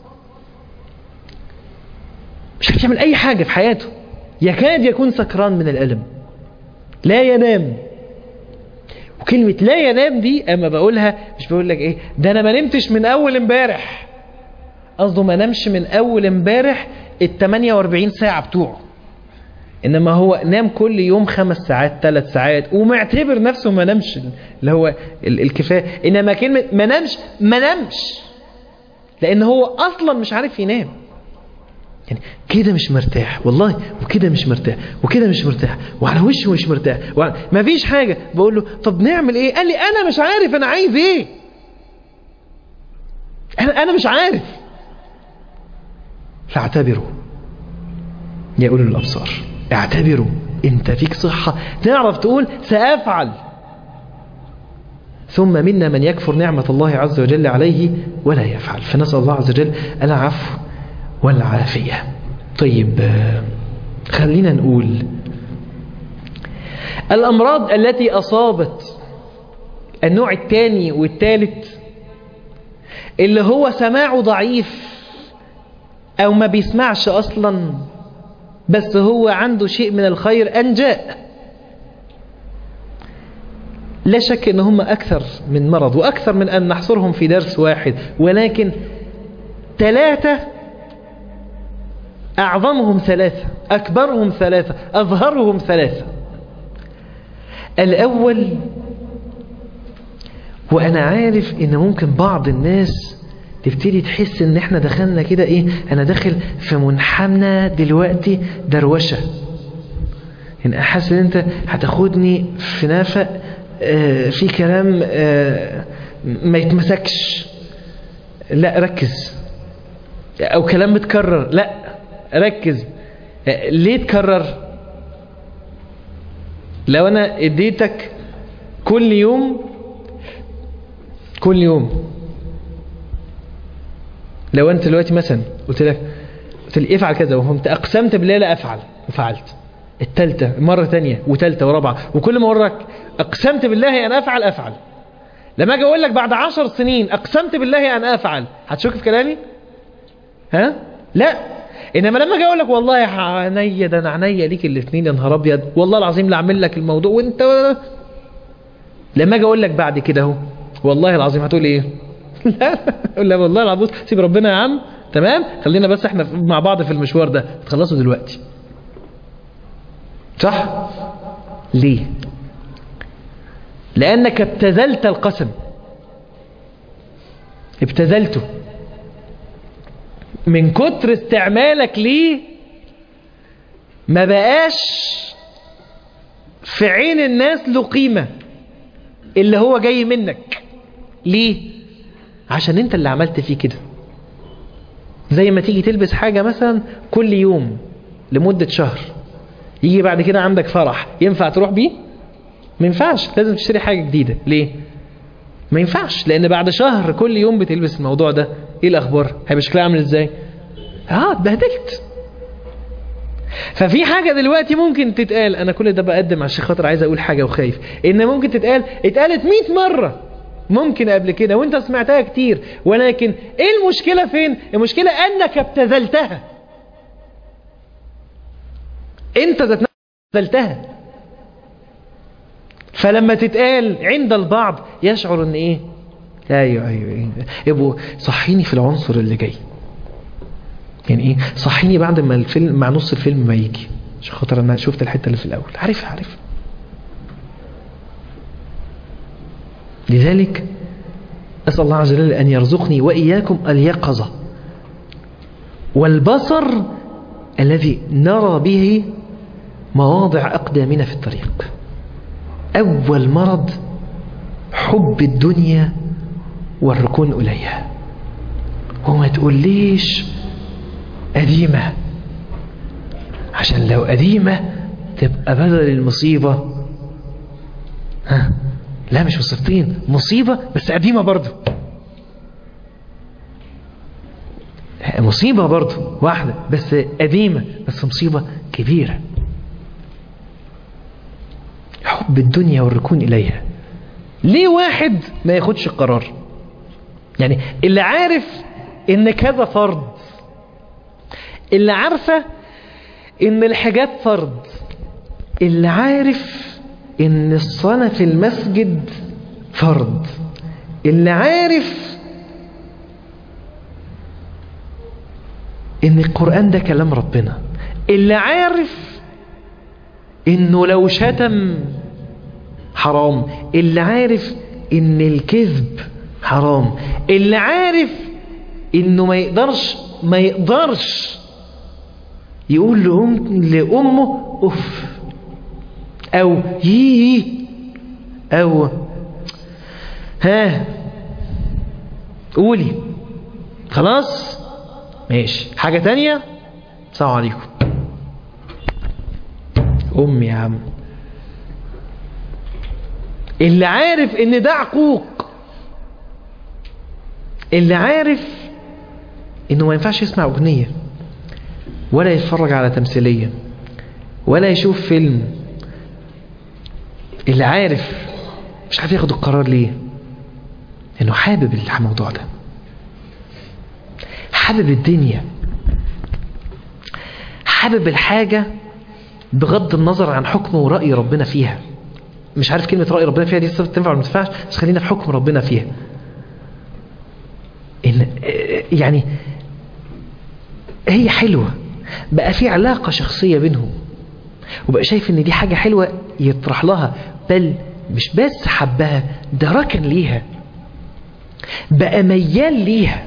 مش عارف يعمل أي حاجة في حياته يكاد يكون سكران من الألم لا ينام وكلمة لا ينام دي أما بقولها مش بقول لك إيه ده أنا ما نمتش من أول امبارح قصده ما نامش من أول امبارح ال 48 ساعة بتوعه إنما هو نام كل يوم خمس ساعات ثلاث ساعات ومعتبر نفسه ما نامش اللي هو الكفاية إنما كلمة ما نامش ما نامش لأن هو أصلا مش عارف ينام يعني كده مش مرتاح والله وكده مش مرتاح وكده مش مرتاح وعلى وشه مش مرتاح وعلى... ما فيش حاجة بقول له طب نعمل ايه قال لي انا مش عارف انا عايز ايه انا, أنا مش عارف فاعتبروا يا أولي الأبصار اعتبروا انت فيك صحة تعرف تقول سأفعل ثم منا من يكفر نعمة الله عز وجل عليه ولا يفعل فنسأل الله عز وجل العفو والعافية طيب خلينا نقول الأمراض التي أصابت النوع الثاني والثالث اللي هو سماعه ضعيف أو ما بيسمعش أصلا بس هو عنده شيء من الخير أن جاء لا شك أن هم أكثر من مرض وأكثر من أن نحصرهم في درس واحد ولكن ثلاثة أعظمهم ثلاثة أكبرهم ثلاثة أظهرهم ثلاثة الأول وأنا عارف إن ممكن بعض الناس تبتدي تحس إن إحنا دخلنا كده إيه أنا داخل في منحنى دلوقتي دروشة إن أحس إن أنت هتاخدني في نافق آه في كلام آه ما يتمسكش لا ركز أو كلام متكرر لا ركز ليه تكرر لو انا اديتك كل يوم كل يوم لو انت دلوقتي مثلا قلت لك قلت لي افعل كذا وفهمت اقسمت بالله لا افعل وفعلت التالتة مرة تانية وتالتة ورابعة وكل مرة اقسمت بالله ان افعل افعل لما اجي اقول لك بعد عشر سنين اقسمت بالله ان افعل هتشك في كلامي ها لا انما لما اجي اقول لك والله يا عينيا ده انا عينيا ليك الاثنين يا نهار ابيض والله العظيم لا اعمل لك الموضوع وانت لما اجي اقول لك بعد كده اهو والله العظيم هتقول ايه لا اقول لا والله العظيم سيب ربنا يا عم تمام خلينا بس احنا مع بعض في المشوار ده تخلصوا دلوقتي صح ليه لانك ابتذلت القسم ابتذلته من كتر استعمالك ليه ما بقاش في عين الناس له قيمة اللي هو جاي منك ليه عشان انت اللي عملت فيه كده زي ما تيجي تلبس حاجة مثلا كل يوم لمدة شهر يجي بعد كده عندك فرح ينفع تروح بيه ما ينفعش لازم تشتري حاجة جديدة ليه ما ينفعش لان بعد شهر كل يوم بتلبس الموضوع ده ايه الاخبار هيبقى شكلها عامل ازاي اه اتبهدلت ففي حاجة دلوقتي ممكن تتقال انا كل ده بقدم عشان خاطر عايز اقول حاجة وخايف ان ممكن تتقال اتقالت 100 مرة ممكن قبل كده وانت سمعتها كتير ولكن ايه المشكلة فين المشكلة انك ابتذلتها انت ذات ابتذلتها فلما تتقال عند البعض يشعر ان ايه ايوه ايوه ايوه يبقوا صحيني في العنصر اللي جاي يعني ايه صحيني بعد ما الفيلم مع نص الفيلم ما يجي عشان خاطر انا شفت الحته اللي في الاول عارفها عارفها لذلك اسال الله عز وجل ان يرزقني واياكم اليقظه والبصر الذي نرى به مواضع أقدامنا في الطريق أول مرض حب الدنيا والركون إليها وما تقوليش قديمة عشان لو قديمة تبقى بدل المصيبة ها لا مش مصيبتين مصيبة بس قديمة برضو مصيبة برضو واحدة بس قديمة بس مصيبة كبيرة حب الدنيا والركون إليها ليه واحد ما ياخدش القرار يعني اللي عارف ان كذا فرض اللي عارفة ان الحجاب فرض اللي عارف ان الصلاة في المسجد فرض اللي عارف ان القرآن ده كلام ربنا اللي عارف انه لو شتم حرام اللي عارف ان الكذب حرام اللي عارف انه ما يقدرش ما يقدرش يقول لأم لأمه أف أو يي أو ها قولي خلاص ماشي حاجة تانية السلام عليكم أمي يا عم اللي عارف ان ده عقوق اللي عارف انه ما ينفعش يسمع اغنية ولا يتفرج على تمثيلية ولا يشوف فيلم اللي عارف مش عارف ياخد القرار ليه انه حابب الموضوع ده حابب الدنيا حابب الحاجة بغض النظر عن حكم ورأي ربنا فيها مش عارف كلمة رأي ربنا فيها دي تنفع ولا ما تنفعش بس خلينا في حكم ربنا فيها إن يعني هي حلوة بقى في علاقة شخصية بينهم وبقى شايف ان دي حاجة حلوة يطرح لها بل مش بس حبها ده ركن ليها بقى ميال ليها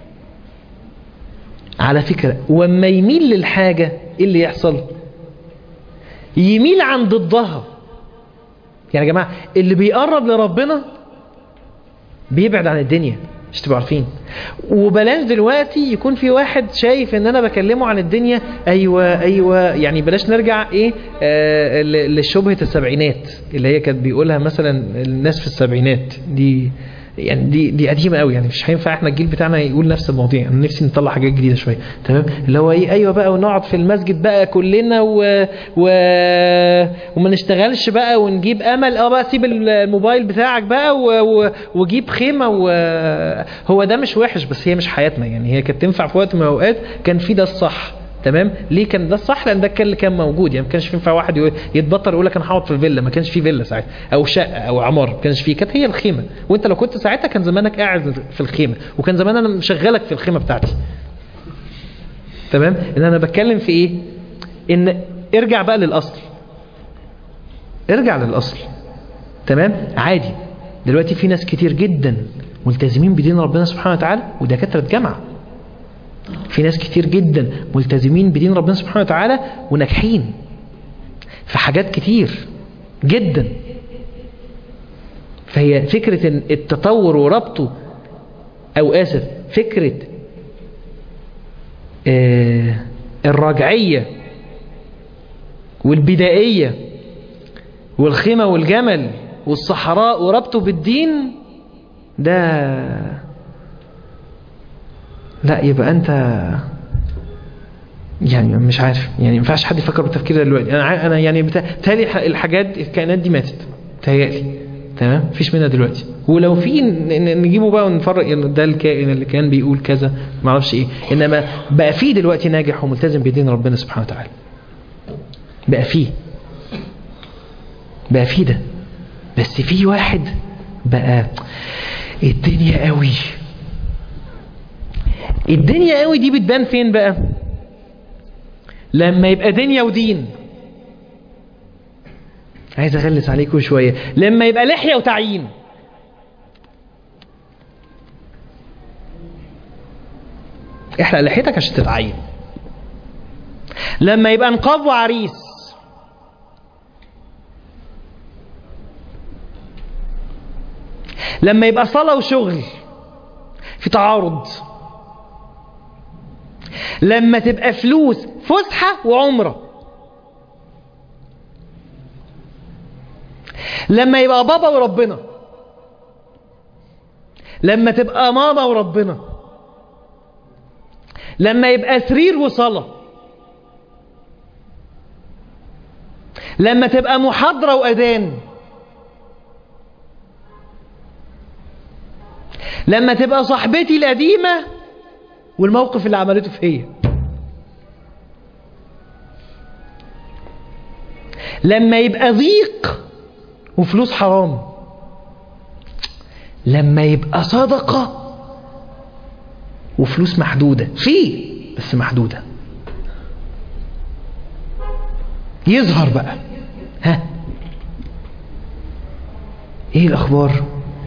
على فكرة وما يميل للحاجة ايه اللي يحصل يميل عن ضدها يعني يا جماعة اللي بيقرب لربنا بيبعد عن الدنيا مش تبقوا عارفين وبلاش دلوقتي يكون في واحد شايف ان انا بكلمه عن الدنيا ايوه ايوه يعني بلاش نرجع ايه آه لشبهة السبعينات اللي هي كانت بيقولها مثلا الناس في السبعينات دي يعني دي دي قديمه قوي يعني مش هينفع احنا الجيل بتاعنا يقول نفس المواضيع انا نفسي نطلع حاجات جديده شويه تمام اللي هو ايه ايوه بقى ونقعد في المسجد بقى كلنا و... و... وما نشتغلش بقى ونجيب امل اه بقى سيب الموبايل بتاعك بقى و... و... وجيب خيمه و... هو ده مش وحش بس هي مش حياتنا يعني هي كانت تنفع في وقت من الاوقات كان في ده الصح تمام ليه كان ده الصح لان ده كان اللي كان موجود يعني ما كانش ينفع واحد يتبطل يقول لك انا هقعد في الفيلا ما كانش في فيلا ساعتها او شقه او عماره ما كانش فيه كانت هي الخيمه وانت لو كنت ساعتها كان زمانك قاعد في الخيمه وكان زمان انا مشغلك في الخيمه بتاعتي تمام ان انا بتكلم في ايه ان ارجع بقى للاصل ارجع للاصل تمام عادي دلوقتي في ناس كتير جدا ملتزمين بدين ربنا سبحانه وتعالى ودكاتره جامعه في ناس كتير جدا ملتزمين بدين ربنا سبحانه وتعالى وناجحين في حاجات كتير جدا فهي فكرة التطور وربطه أو آسف فكرة آه الرجعية والبدائية والخيمة والجمل والصحراء وربطه بالدين ده لا يبقى انت يعني مش عارف يعني ما ينفعش حد يفكر بالتفكير ده دلوقتي انا انا يعني بتهيألي الحاجات الكائنات دي ماتت بتهيألي تمام مفيش منها دلوقتي ولو في نجيبه بقى ونفرق يعني ده الكائن اللي كان بيقول كذا ما اعرفش ايه انما بقى في دلوقتي ناجح وملتزم بدين ربنا سبحانه وتعالى بقى فيه بقى فيه ده بس في واحد بقى الدنيا قوي الدنيا قوي دي بتبان فين بقى لما يبقى دنيا ودين عايز اغلس عليكم شوية لما يبقى لحية وتعيين احرق لحيتك عشان تتعين لما يبقى نقاب وعريس لما يبقى صلاة وشغل في تعارض لما تبقى فلوس فسحة وعمرة لما يبقى بابا وربنا لما تبقى ماما وربنا لما يبقى سرير وصلاة لما تبقى محاضرة وأذان لما تبقى صاحبتي القديمة والموقف اللي عملته فيا لما يبقى ضيق وفلوس حرام لما يبقى صدقة وفلوس محدودة في بس محدودة يظهر بقى ها ايه الاخبار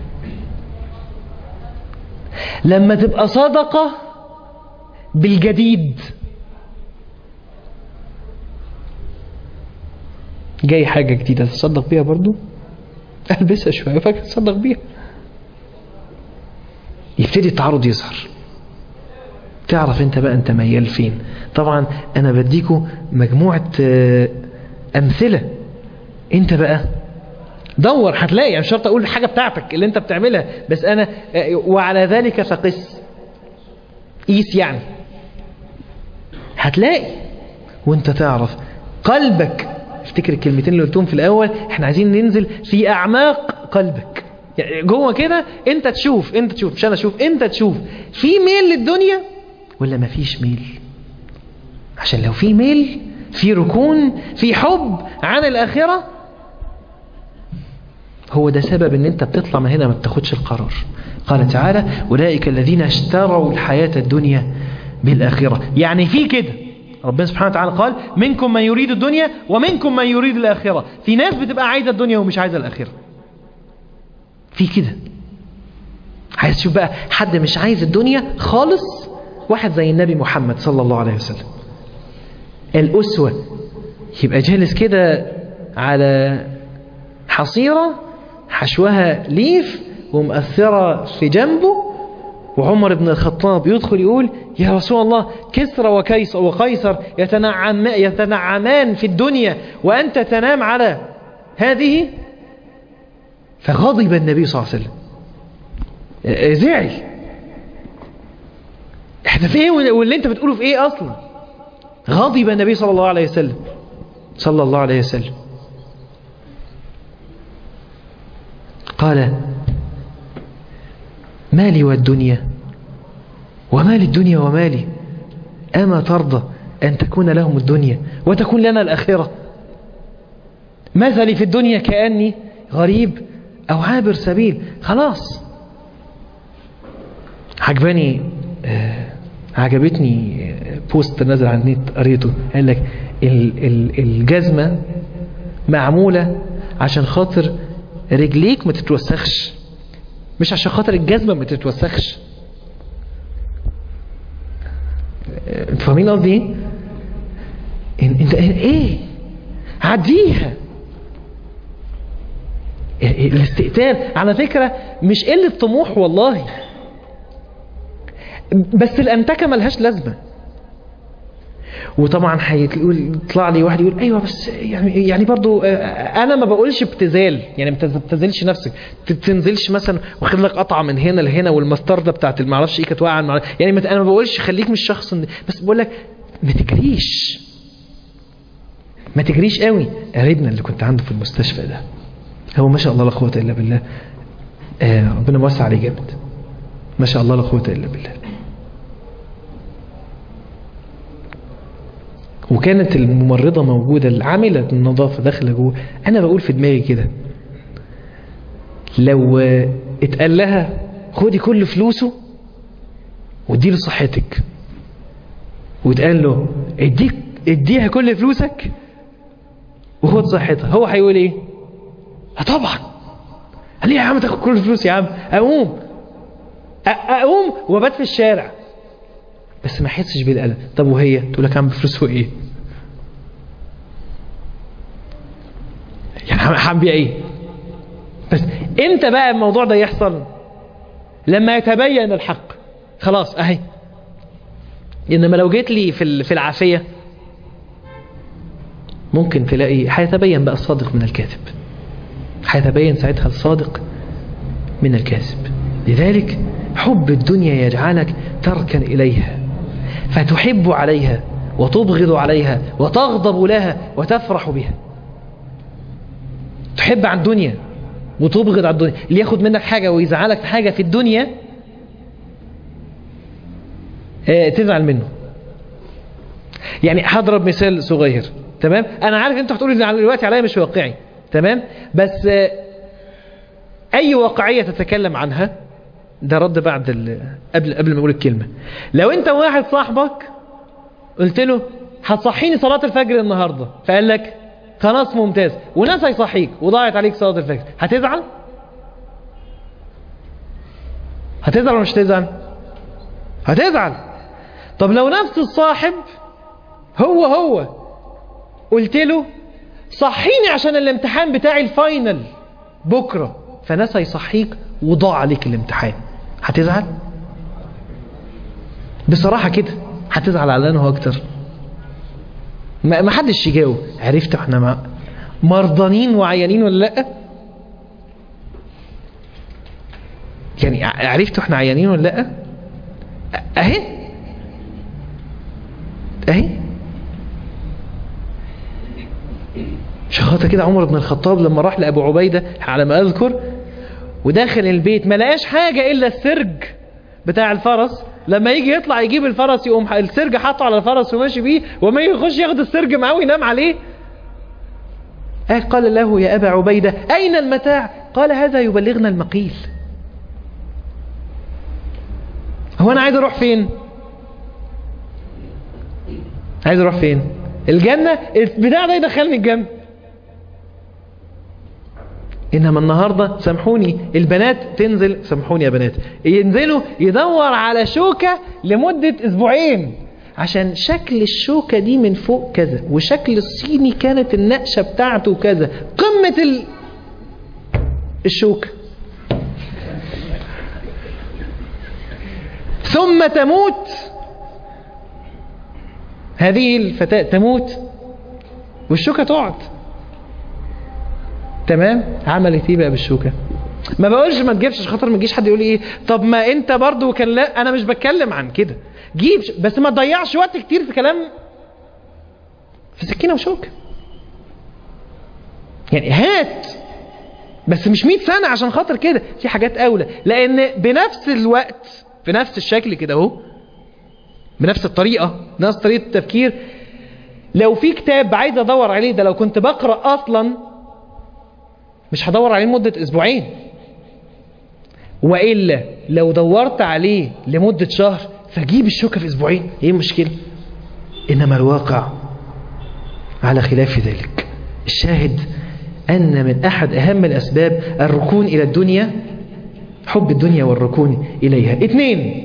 لما تبقى صدقة بالجديد جاي حاجة جديدة تصدق بيها برضو البسها شوية فاكر تصدق بيها يبتدي التعارض يظهر تعرف انت بقى انت ميال فين طبعا انا بديكوا مجموعة امثلة انت بقى دور هتلاقي يعني مش شرط اقول الحاجة بتاعتك اللي انت بتعملها بس انا وعلى ذلك فقس قيس يعني هتلاقي وانت تعرف قلبك افتكر الكلمتين اللي قلتهم في الاول احنا عايزين ننزل في اعماق قلبك يعني جوه كده انت تشوف انت تشوف مش انا اشوف انت تشوف في ميل للدنيا ولا ما فيش ميل عشان لو في ميل في ركون في حب عن الاخره هو ده سبب ان انت بتطلع من هنا ما بتاخدش القرار قال تعالى اولئك الذين اشتروا الحياه الدنيا بالاخره يعني في كده ربنا سبحانه وتعالى قال منكم من يريد الدنيا ومنكم من يريد الاخره في ناس بتبقى عايزه الدنيا ومش عايزه الاخره في كده عايز تشوف بقى حد مش عايز الدنيا خالص واحد زي النبي محمد صلى الله عليه وسلم الأسوة يبقى جالس كده على حصيرة حشوها ليف ومؤثرة في جنبه وعمر بن الخطاب يدخل يقول يا رسول الله كسرى وكيسر وقيصر يتنعم يتنعمان في الدنيا وأنت تنام على هذه فغضب النبي صلى الله عليه وسلم زعل احنا في ايه واللي انت بتقوله في ايه اصلا غضب النبي صلى الله عليه وسلم صلى الله عليه وسلم قال مالي والدنيا وما للدنيا ومالي أما ترضى أن تكون لهم الدنيا وتكون لنا الآخرة مثلي في الدنيا كأني غريب أو عابر سبيل خلاص عجباني آه عجبتني آه بوست نزل على النت قريته قال لك ال ال الجزمة معمولة عشان خاطر رجليك ما تتوسخش مش عشان خاطر الجزمة ما تتوسخش انتوا فاهمين قصدي ايه؟ انت ايه؟ عديها الاستئتان على فكرة مش قلة طموح والله بس الأنتكة ملهاش لازمة وطبعا هيطلع لي واحد يقول ايوه بس يعني يعني برضو انا ما بقولش ابتذال يعني ما تبتذلش نفسك ما تنزلش مثلا واخد لك قطعه من هنا لهنا والمستردة بتاعت ما اعرفش ايه كانت واقعه يعني انا ما بقولش خليك مش شخص بس بقول لك ما تجريش ما تجريش قوي قريبنا اللي كنت عنده في المستشفى ده هو ما شاء الله لا قوه الا بالله آه ربنا موسع عليه جامد ما شاء الله لا قوه الا بالله وكانت الممرضة موجودة العاملة النظافة داخلة جوه أنا بقول في دماغي كده لو اتقال لها خدي كل فلوسه وادي له صحتك واتقال له اديك اديها كل فلوسك وخد صحتها هو هيقول ايه؟ طبعا قال ليه يا عم تاخد كل الفلوس يا عم اقوم اقوم وابات في الشارع بس ما احسش بالالم طب وهي تقول لك اعمل فلوس ايه يعني هعمل بيها ايه بس امتى بقى الموضوع ده يحصل لما يتبين الحق خلاص اهي انما لو جيت لي في في العافيه ممكن تلاقي هيتبين بقى الصادق من الكاذب هيتبين ساعتها الصادق من الكاذب لذلك حب الدنيا يجعلك تركن إليها فتحب عليها وتبغض عليها وتغضب لها وتفرح بها تحب عن الدنيا وتبغض عن الدنيا اللي ياخد منك حاجة ويزعلك في حاجة في الدنيا اه تزعل منه يعني هضرب مثال صغير تمام انا عارف انتوا هتقولوا دلوقتي عليا مش واقعي تمام بس اه اي واقعية تتكلم عنها ده رد بعد قبل قبل ما اقول الكلمة لو انت واحد صاحبك قلت له هتصحيني صلاة الفجر النهاردة فقال لك خلاص ممتاز وناس هيصحيك وضاعت عليك صلاة الفجر هتزعل هتزعل ولا مش هتزعل هتزعل طب لو نفس الصاحب هو هو قلت له صحيني عشان الامتحان بتاعي الفاينل بكرة فناس هيصحيك وضاع عليك الامتحان هتزعل بصراحة كده هتزعل على انه اكتر ما حدش يجاوب عرفت احنا ما مرضانين وعيانين ولا لا يعني عرفتوا احنا عيانين ولا لا اهي اهي شخاطة كده عمر بن الخطاب لما راح لأبو عبيدة على ما أذكر وداخل البيت ما لقاش حاجة إلا السرج بتاع الفرس لما يجي يطلع يجيب الفرس يقوم السرج حاطه على الفرس وماشي بيه وما يخش ياخد السرج معاه وينام عليه آه قال له يا أبا عبيدة أين المتاع قال هذا يبلغنا المقيل هو أنا عايز أروح فين عايز أروح فين الجنة البتاع ده يدخلني الجنة إنما النهاردة سامحوني البنات تنزل سامحوني يا بنات ينزلوا يدور على شوكة لمدة أسبوعين عشان شكل الشوكة دي من فوق كذا وشكل الصيني كانت النقشة بتاعته كذا قمة ال... الشوكة ثم تموت هذه الفتاة تموت والشوكة تقعد تمام عملت ايه بقى بالشوكة ما بقولش ما تجيبش خاطر ما تجيش حد يقول ايه طب ما انت برضو كان لا انا مش بتكلم عن كده جيب بس ما تضيعش وقت كتير في كلام في سكينة وشوكة يعني هات بس مش 100 سنة عشان خاطر كده في حاجات اولى لان بنفس الوقت في نفس الشكل كده اهو بنفس الطريقة نفس طريقة التفكير لو في كتاب عايز ادور عليه ده لو كنت بقرأ اصلا مش هدور عليه لمدة اسبوعين وإلا لو دورت عليه لمدة شهر فجيب الشوكة في اسبوعين ايه المشكلة انما الواقع على خلاف ذلك الشاهد ان من احد اهم الاسباب الركون الى الدنيا حب الدنيا والركون اليها اثنين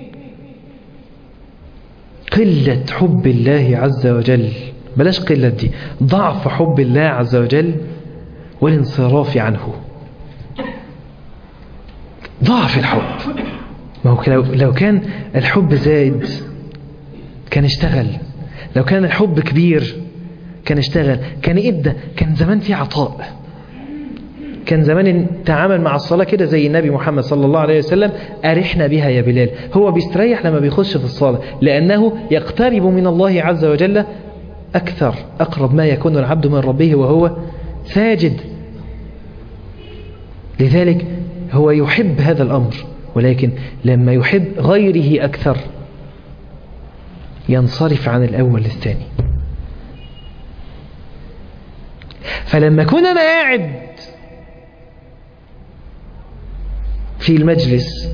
قلة حب الله عز وجل بلاش قلة دي ضعف حب الله عز وجل والانصراف عنه ضعف الحب ما هو لو, لو كان الحب زائد كان اشتغل لو كان الحب كبير كان اشتغل كان ادى كان زمان في عطاء كان زمان تعامل مع الصلاة كده زي النبي محمد صلى الله عليه وسلم أرحنا بها يا بلال هو بيستريح لما بيخش في الصلاة لأنه يقترب من الله عز وجل أكثر أقرب ما يكون العبد من ربه وهو ساجد لذلك هو يحب هذا الأمر ولكن لما يحب غيره أكثر ينصرف عن الأول للثاني فلما كنا أنا قاعد في المجلس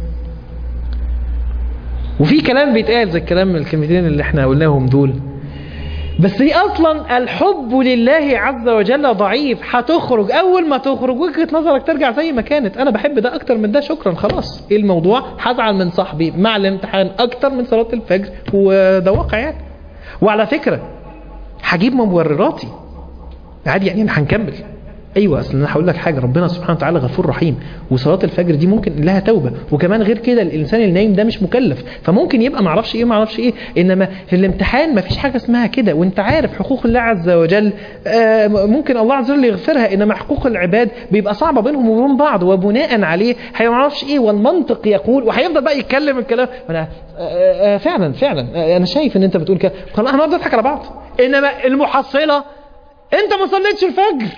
وفي كلام بيتقال زي الكلام الكلمتين اللي احنا قلناهم دول بس هي اصلا الحب لله عز وجل ضعيف هتخرج اول ما تخرج وجهة نظرك ترجع زي ما كانت انا بحب ده اكتر من ده شكرا خلاص ايه الموضوع هزعل من صاحبي مع الامتحان اكتر من صلاة الفجر وده واقع يعني وعلى فكرة هجيب مبرراتي عادي يعني انا هنكمل ايوه اصل انا هقول لك حاجه ربنا سبحانه وتعالى غفور رحيم وصلاه الفجر دي ممكن لها توبه وكمان غير كده الانسان النايم ده مش مكلف فممكن يبقى ما اعرفش ايه ما اعرفش ايه انما في الامتحان ما فيش حاجه اسمها كده وانت عارف حقوق الله عز وجل آه ممكن الله عز وجل يغفرها انما حقوق العباد بيبقى صعبه بينهم وبين بعض وبناء عليه ما اعرفش ايه والمنطق يقول وهيفضل بقى يتكلم الكلام انا آه آه فعلا فعلا آه انا شايف ان انت بتقول كده خلاص هنقعد نضحك على بعض انما المحصله انت ما صليتش الفجر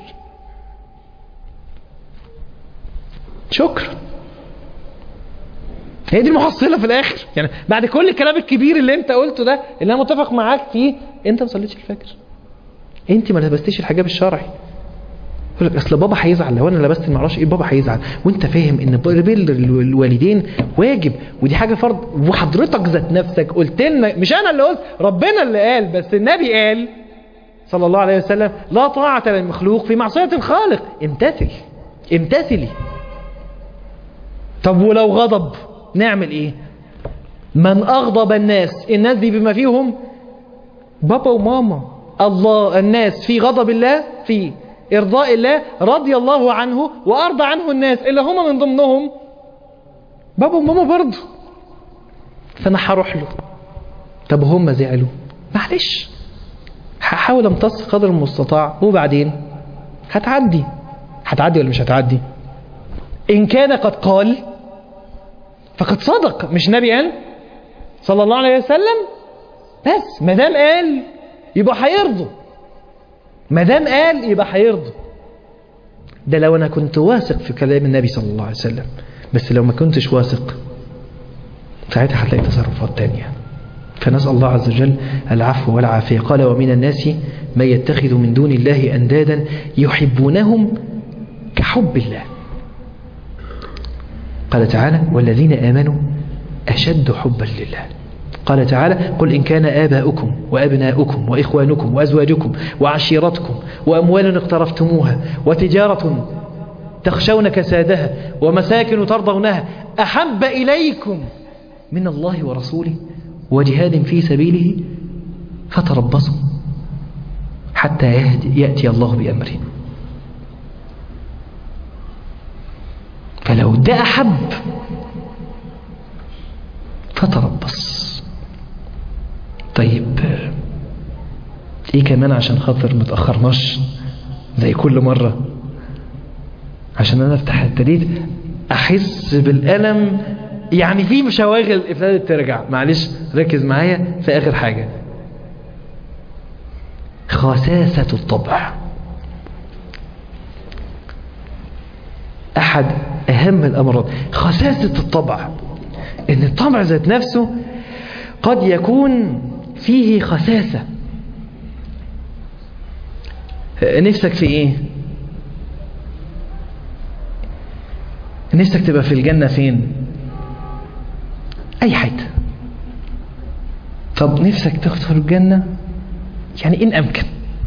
شكرا هي دي المحصله في الاخر يعني بعد كل الكلام الكبير اللي انت قلته ده اللي انا متفق معاك فيه انت ما صليتش الفجر انت ما لبستيش الحجاب الشرعي يقول لك اصل بابا هيزعل لو انا لبست ما اعرفش ايه بابا هيزعل وانت فاهم ان بر الوالدين واجب ودي حاجه فرض وحضرتك ذات نفسك قلت لنا مش انا اللي قلت ربنا اللي قال بس النبي قال صلى الله عليه وسلم لا طاعه للمخلوق في معصيه الخالق امتثل امتثلي طب ولو غضب نعمل ايه من اغضب الناس الناس دي بما فيهم بابا وماما الله الناس في غضب الله في ارضاء الله رضي الله عنه وارضى عنه الناس اللي هم من ضمنهم بابا وماما برضه فانا هروح له طب هم زعلوا معلش هحاول امتص قدر المستطاع وبعدين هتعدي هتعدي ولا مش هتعدي إن كان قد قال فقد صدق مش نبي قال صلى الله عليه وسلم بس ما دام قال يبقى هيرضوا ما دام قال يبقى هيرضوا ده لو انا كنت واثق في كلام النبي صلى الله عليه وسلم بس لو ما كنتش واثق ساعتها هتلاقي تصرفات تانية فنسأل الله عز وجل العفو والعافية قال ومن الناس من يتخذ من دون الله أندادا يحبونهم كحب الله قال تعالى والذين آمنوا أشد حبا لله قال تعالى قل إن كان آباؤكم وأبناؤكم وإخوانكم وأزواجكم وعشيرتكم وأموال اقترفتموها وتجارة تخشون كسادها ومساكن ترضونها أحب إليكم من الله ورسوله وجهاد في سبيله فتربصوا حتى يأتي الله بأمره فلو ده أحب فتربص طيب ايه كمان عشان خاطر متأخرناش زي كل مرة عشان انا افتح ابتديت احس بالألم يعني في مشاغل ابتدت ترجع معلش ركز معايا في اخر حاجة خساسة الطبع احد اهم الامراض خساسة الطبع ان الطبع ذات نفسه قد يكون فيه خساسة نفسك في ايه نفسك تبقى في الجنة فين اي حته طب نفسك تدخل الجنة يعني ان امكن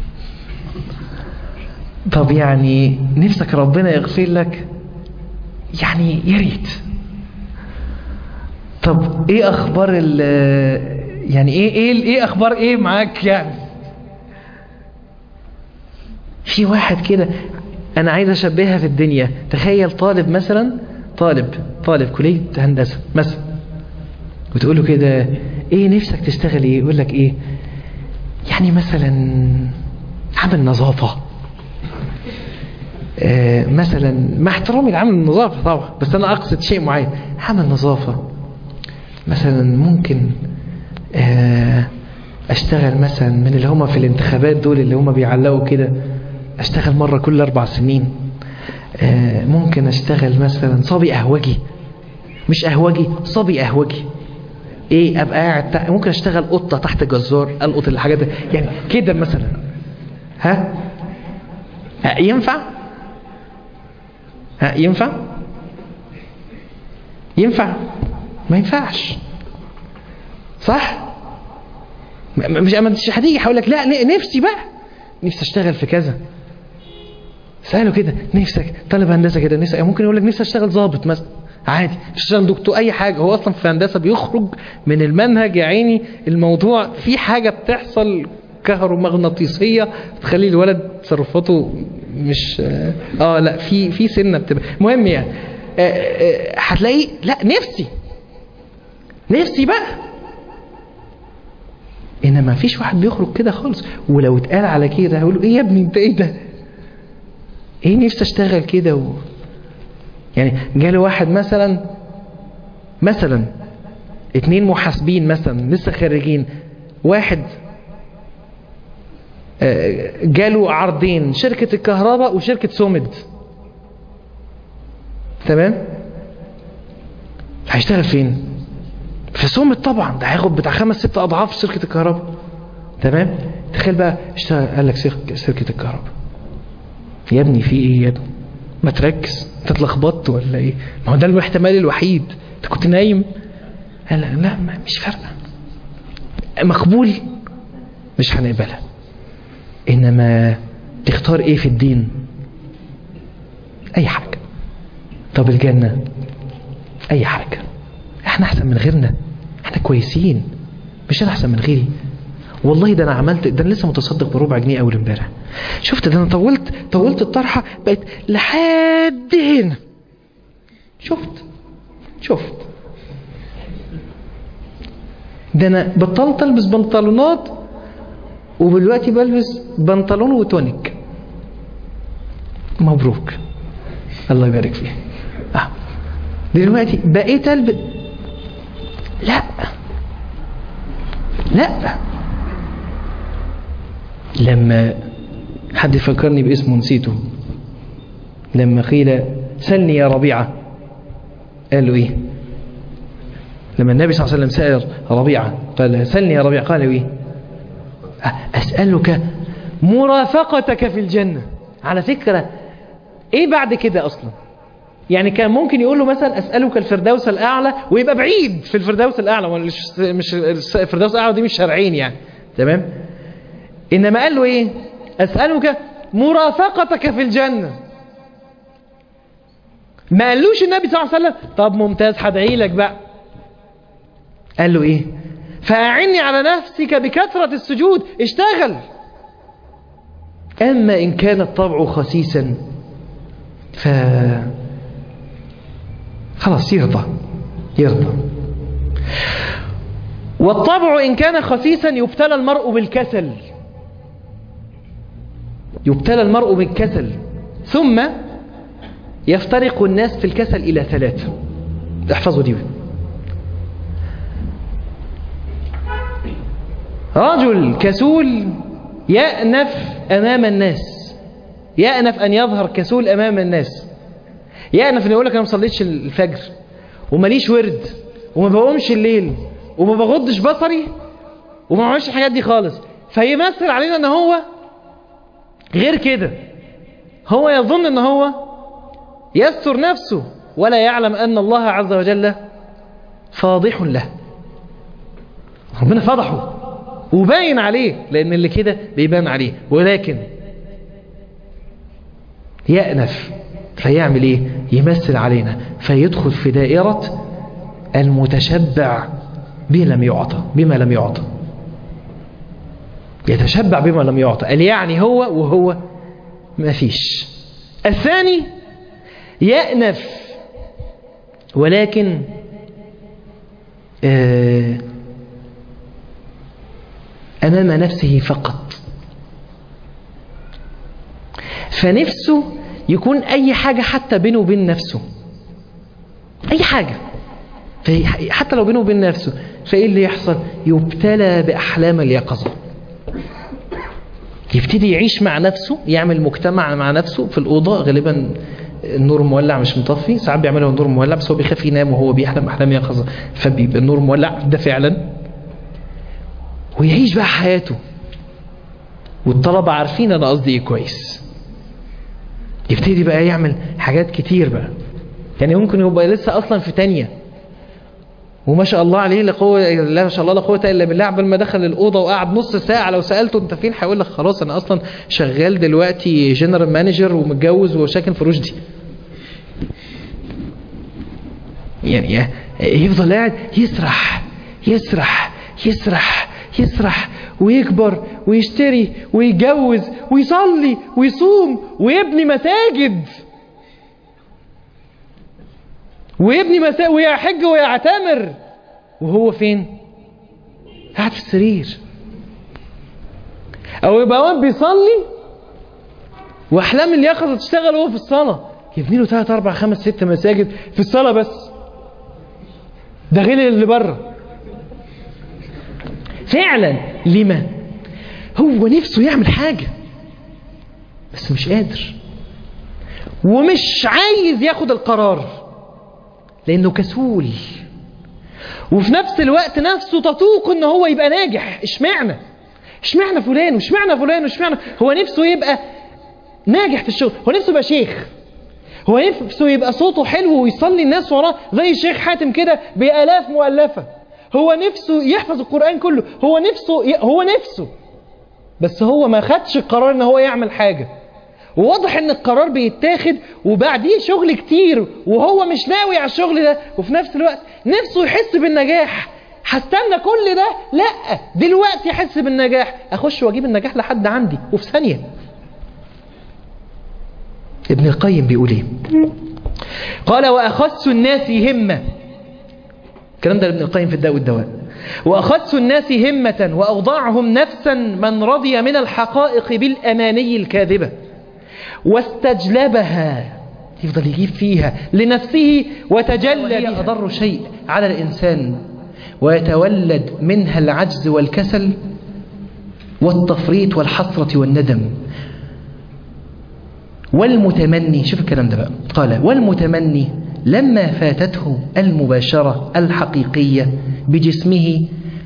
طب يعني نفسك ربنا يغفر لك يعني يا ريت طب ايه اخبار ال يعني ايه ايه ايه اخبار ايه معاك يعني في واحد كده انا عايز اشبهها في الدنيا تخيل طالب مثلا طالب طالب كلية هندسة مثلا وتقول له كده ايه نفسك تشتغل ايه يقول لك ايه يعني مثلا عمل نظافة آه مثلا مع احترامي لعمل النظافة طبعا بس انا اقصد شيء معين عمل نظافة مثلا ممكن آه اشتغل مثلا من اللي هم في الانتخابات دول اللي هم بيعلقوا كده اشتغل مرة كل اربع سنين آه ممكن اشتغل مثلا صبي قهوجي مش قهوجي صبي قهوجي ايه ابقى قاعد ممكن اشتغل قطة تحت جزار القط الحاجات دي يعني كده مثلا ها ها ينفع ها ينفع ينفع ما ينفعش صح مش مش هتيجي هقول لك لا نفسي بقى نفسي اشتغل في كذا سأله كده نفسك طالب هندسة كده نفسك ممكن يقول لك نفسي اشتغل ضابط مثلا عادي اشتغل دكتور اي حاجة هو اصلا في هندسة بيخرج من المنهج يا عيني الموضوع في حاجة بتحصل كهرومغناطيسية تخلي الولد تصرفاته مش اه لا في في سنه بتبقى المهم يعني آه، آه، هتلاقي لا نفسي نفسي بقى انما ما فيش واحد بيخرج كده خالص ولو اتقال على كده هيقولوا ايه يا ابني انت ايه ده ايه نفسي اشتغل كده و... يعني جاله واحد مثلا مثلا اتنين محاسبين مثلا لسه خريجين واحد آه، جاله عرضين شركة الكهرباء وشركة سومد تمام هيشتغل فين في سومد طبعا ده هياخد بتاع خمس ست اضعاف شركة الكهرباء تمام تخيل بقى اشتغل قال لك شركة شركة الكهرباء يا ابني في ايه يا ابني ما تركز انت اتلخبطت ولا ايه ما هو ده الاحتمال الوحيد انت كنت نايم قال لا لا ما- مش فارقه مقبول مش هنقبلها انما تختار ايه في الدين اي حاجه طب الجنه اي حاجه احنا احسن من غيرنا احنا كويسين مش انا احسن من غيري والله ده انا عملت ده انا لسه متصدق بربع جنيه اول امبارح شفت ده انا طولت طولت الطرحه بقت لحد هنا شفت شفت ده انا بطلت البس بنطلونات ودلوقتي بلبس بنطلون وتونيك مبروك الله يبارك فيه آه. دلوقتي بقيت البس لا لا لما حد يفكرني باسمه نسيته لما قيل سلني يا ربيعة قال له ايه لما النبي صلى الله عليه وسلم سأل ربيعة قال سلني يا ربيعة قال له ايه أسألك مرافقتك في الجنة على فكرة ايه بعد كده اصلا يعني كان ممكن يقول له مثلا اسالك الفردوس الاعلى ويبقى بعيد في الفردوس الاعلى مش مش الفردوس الاعلى دي مش شرعين يعني تمام انما قال له ايه اسالك مرافقتك في الجنه ما قالوش النبي صلى الله عليه وسلم طب ممتاز هدعي لك بقى قال له ايه فاعني على نفسك بكثره السجود اشتغل اما ان كان الطبع خسيسا ف خلاص يرضى يرضى والطبع إن كان خسيسا يبتلى المرء بالكسل يبتلى المرء بالكسل ثم يفترق الناس في الكسل إلى ثلاثة احفظوا دي رجل كسول يأنف أمام الناس يأنف أن يظهر كسول أمام الناس يأنف أن يقول لك أنا ما صليتش الفجر وماليش ورد وما بقومش الليل وما بغضش بصري وما بعملش الحاجات دي خالص فيمثل علينا ان هو غير كده هو يظن ان هو يستر نفسه ولا يعلم ان الله عز وجل فاضح له ربنا فضحه وباين عليه لان اللي كده بيبان عليه ولكن يأنف فيعمل ايه يمثل علينا فيدخل في دائرة المتشبع بما لم يعطى بما لم يعطى يتشبع بما لم يعطى قال يعني هو وهو ما فيش الثاني يأنف ولكن أمام نفسه فقط فنفسه يكون أي حاجة حتى بينه وبين نفسه أي حاجة حتى لو بينه وبين نفسه فإيه اللي يحصل يبتلى بأحلام اليقظة يبتدي يعيش مع نفسه يعمل مجتمع مع نفسه في الأوضة غالبا النور مولع مش مطفي ساعات بيعملها النور مولع بس هو بيخاف ينام وهو بيحلم أحلام يقظة فبيبقى النور مولع ده فعلا ويعيش بقى حياته والطلبة عارفين أنا قصدي إيه كويس يبتدي بقى يعمل حاجات كتير بقى يعني ممكن يبقى لسه أصلا في تانية وما شاء الله عليه لا قوه لا ما شاء الله لا قوه الا بالله قبل ما دخل الاوضه وقعد نص ساعه لو سالته انت فين هيقول لك خلاص انا اصلا شغال دلوقتي جنرال مانجر ومتجوز وساكن في رشدي يعني يفضل قاعد يسرح يسرح يسرح يسرح ويكبر ويشتري ويتجوز ويصلي ويصوم ويبني مساجد ويبني مساجد ويحج ويعتمر وهو فين قاعد في السرير او يبقى واد بيصلي واحلام اليقظه تشتغل وهو في الصلاه يبني له 3 4 5 6 مساجد في الصلاه بس ده غير اللي بره فعلا لما هو نفسه يعمل حاجة بس مش قادر ومش عايز ياخد القرار لانه كسول وفي نفس الوقت نفسه تطوق ان هو يبقى ناجح اشمعنى اشمعنى فلان واشمعنى فلان واشمعنى هو نفسه يبقى ناجح في الشغل هو نفسه يبقى شيخ هو نفسه يبقى صوته حلو ويصلي الناس وراه زي الشيخ حاتم كده بآلاف مؤلفة هو نفسه يحفظ القرآن كله هو نفسه هو نفسه بس هو ما خدش القرار ان هو يعمل حاجة وواضح ان القرار بيتاخد وبعديه شغل كتير وهو مش ناوي على الشغل ده وفي نفس الوقت نفسه يحس بالنجاح هستنى كل ده لا دلوقتي احس بالنجاح اخش واجيب النجاح لحد عندي وفي ثانيه ابن القيم بيقول ايه قال واخص الناس همه الكلام ده لابن القيم في الداء والدواء واخص الناس همه واوضعهم نفسا من رضي من الحقائق بالاماني الكاذبه واستجلبها يفضل يجيب فيها لنفسه وتجلى بها أضر شيء على الإنسان ويتولد منها العجز والكسل والتفريط والحسرة والندم والمتمني شوف الكلام ده بقى قال والمتمني لما فاتته المباشرة الحقيقية بجسمه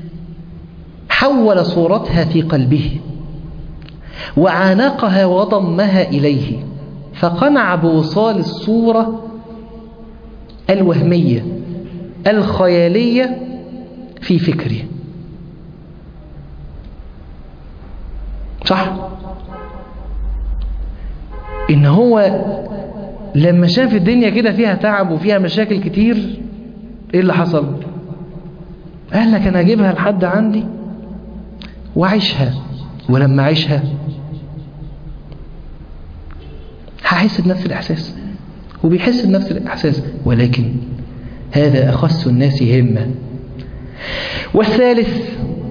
حول صورتها في قلبه وعانقها وضمها إليه فقنع بوصال الصورة الوهمية الخيالية في فكره صح إن هو لما شاف الدنيا كده فيها تعب وفيها مشاكل كتير إيه اللي حصل قال لك أنا أجيبها لحد عندي وأعيشها ولما أعيشها هحس بنفس الإحساس وبيحس بنفس الإحساس ولكن هذا أخص الناس همة والثالث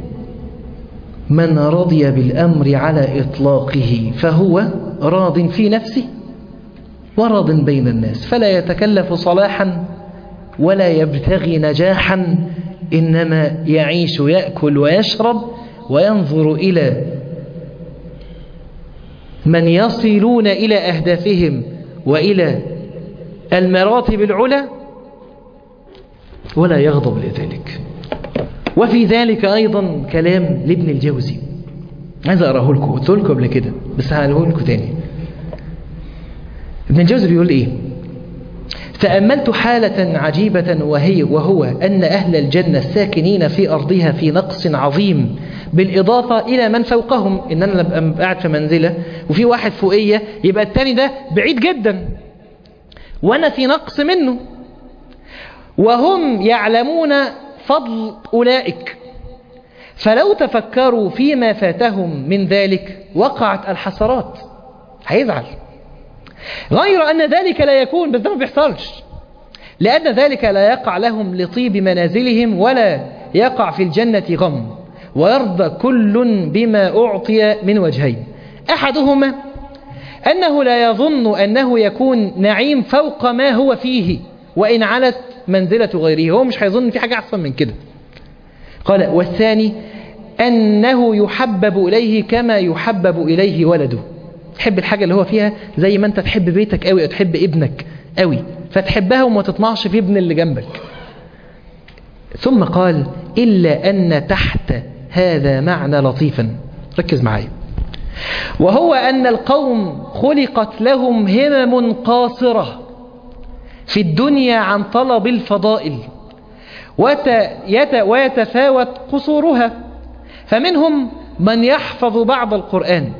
من رضي بالأمر على إطلاقه فهو راض في نفسه وراض بين الناس فلا يتكلف صلاحا ولا يبتغي نجاحا إنما يعيش يأكل ويشرب وينظر إلى من يصلون إلى أهدافهم وإلى المراتب العلى ولا يغضب لذلك وفي ذلك أيضا كلام لابن الجوزي عايز أقرأه لكم قلت لكم قبل كده بس هقوله لكم تاني ابن الجوزي بيقول إيه تأملت حالة عجيبة وهي وهو أن أهل الجنة الساكنين في أرضها في نقص عظيم بالإضافة إلى من فوقهم إن أنا أبقى قاعد في منزلة وفي واحد فوقية يبقى التاني ده بعيد جدا وأنا في نقص منه وهم يعلمون فضل أولئك فلو تفكروا فيما فاتهم من ذلك وقعت الحسرات هيزعل غير أن ذلك لا يكون بس ده ما بيحصلش لأن ذلك لا يقع لهم لطيب منازلهم ولا يقع في الجنة غم ويرضى كل بما أعطي من وجهين أحدهما أنه لا يظن أنه يكون نعيم فوق ما هو فيه وإن علت منزلة غيره هو مش هيظن في حاجة أحسن من كده قال والثاني أنه يحبب إليه كما يحبب إليه ولده تحب الحاجة اللي هو فيها زي ما أنت تحب بيتك قوي أو تحب ابنك قوي فتحبها وما تطمعش في ابن اللي جنبك ثم قال إلا أن تحت هذا معنى لطيفا ركز معايا وهو أن القوم خلقت لهم همم قاصرة في الدنيا عن طلب الفضائل ويتفاوت قصورها فمنهم من يحفظ بعض القرآن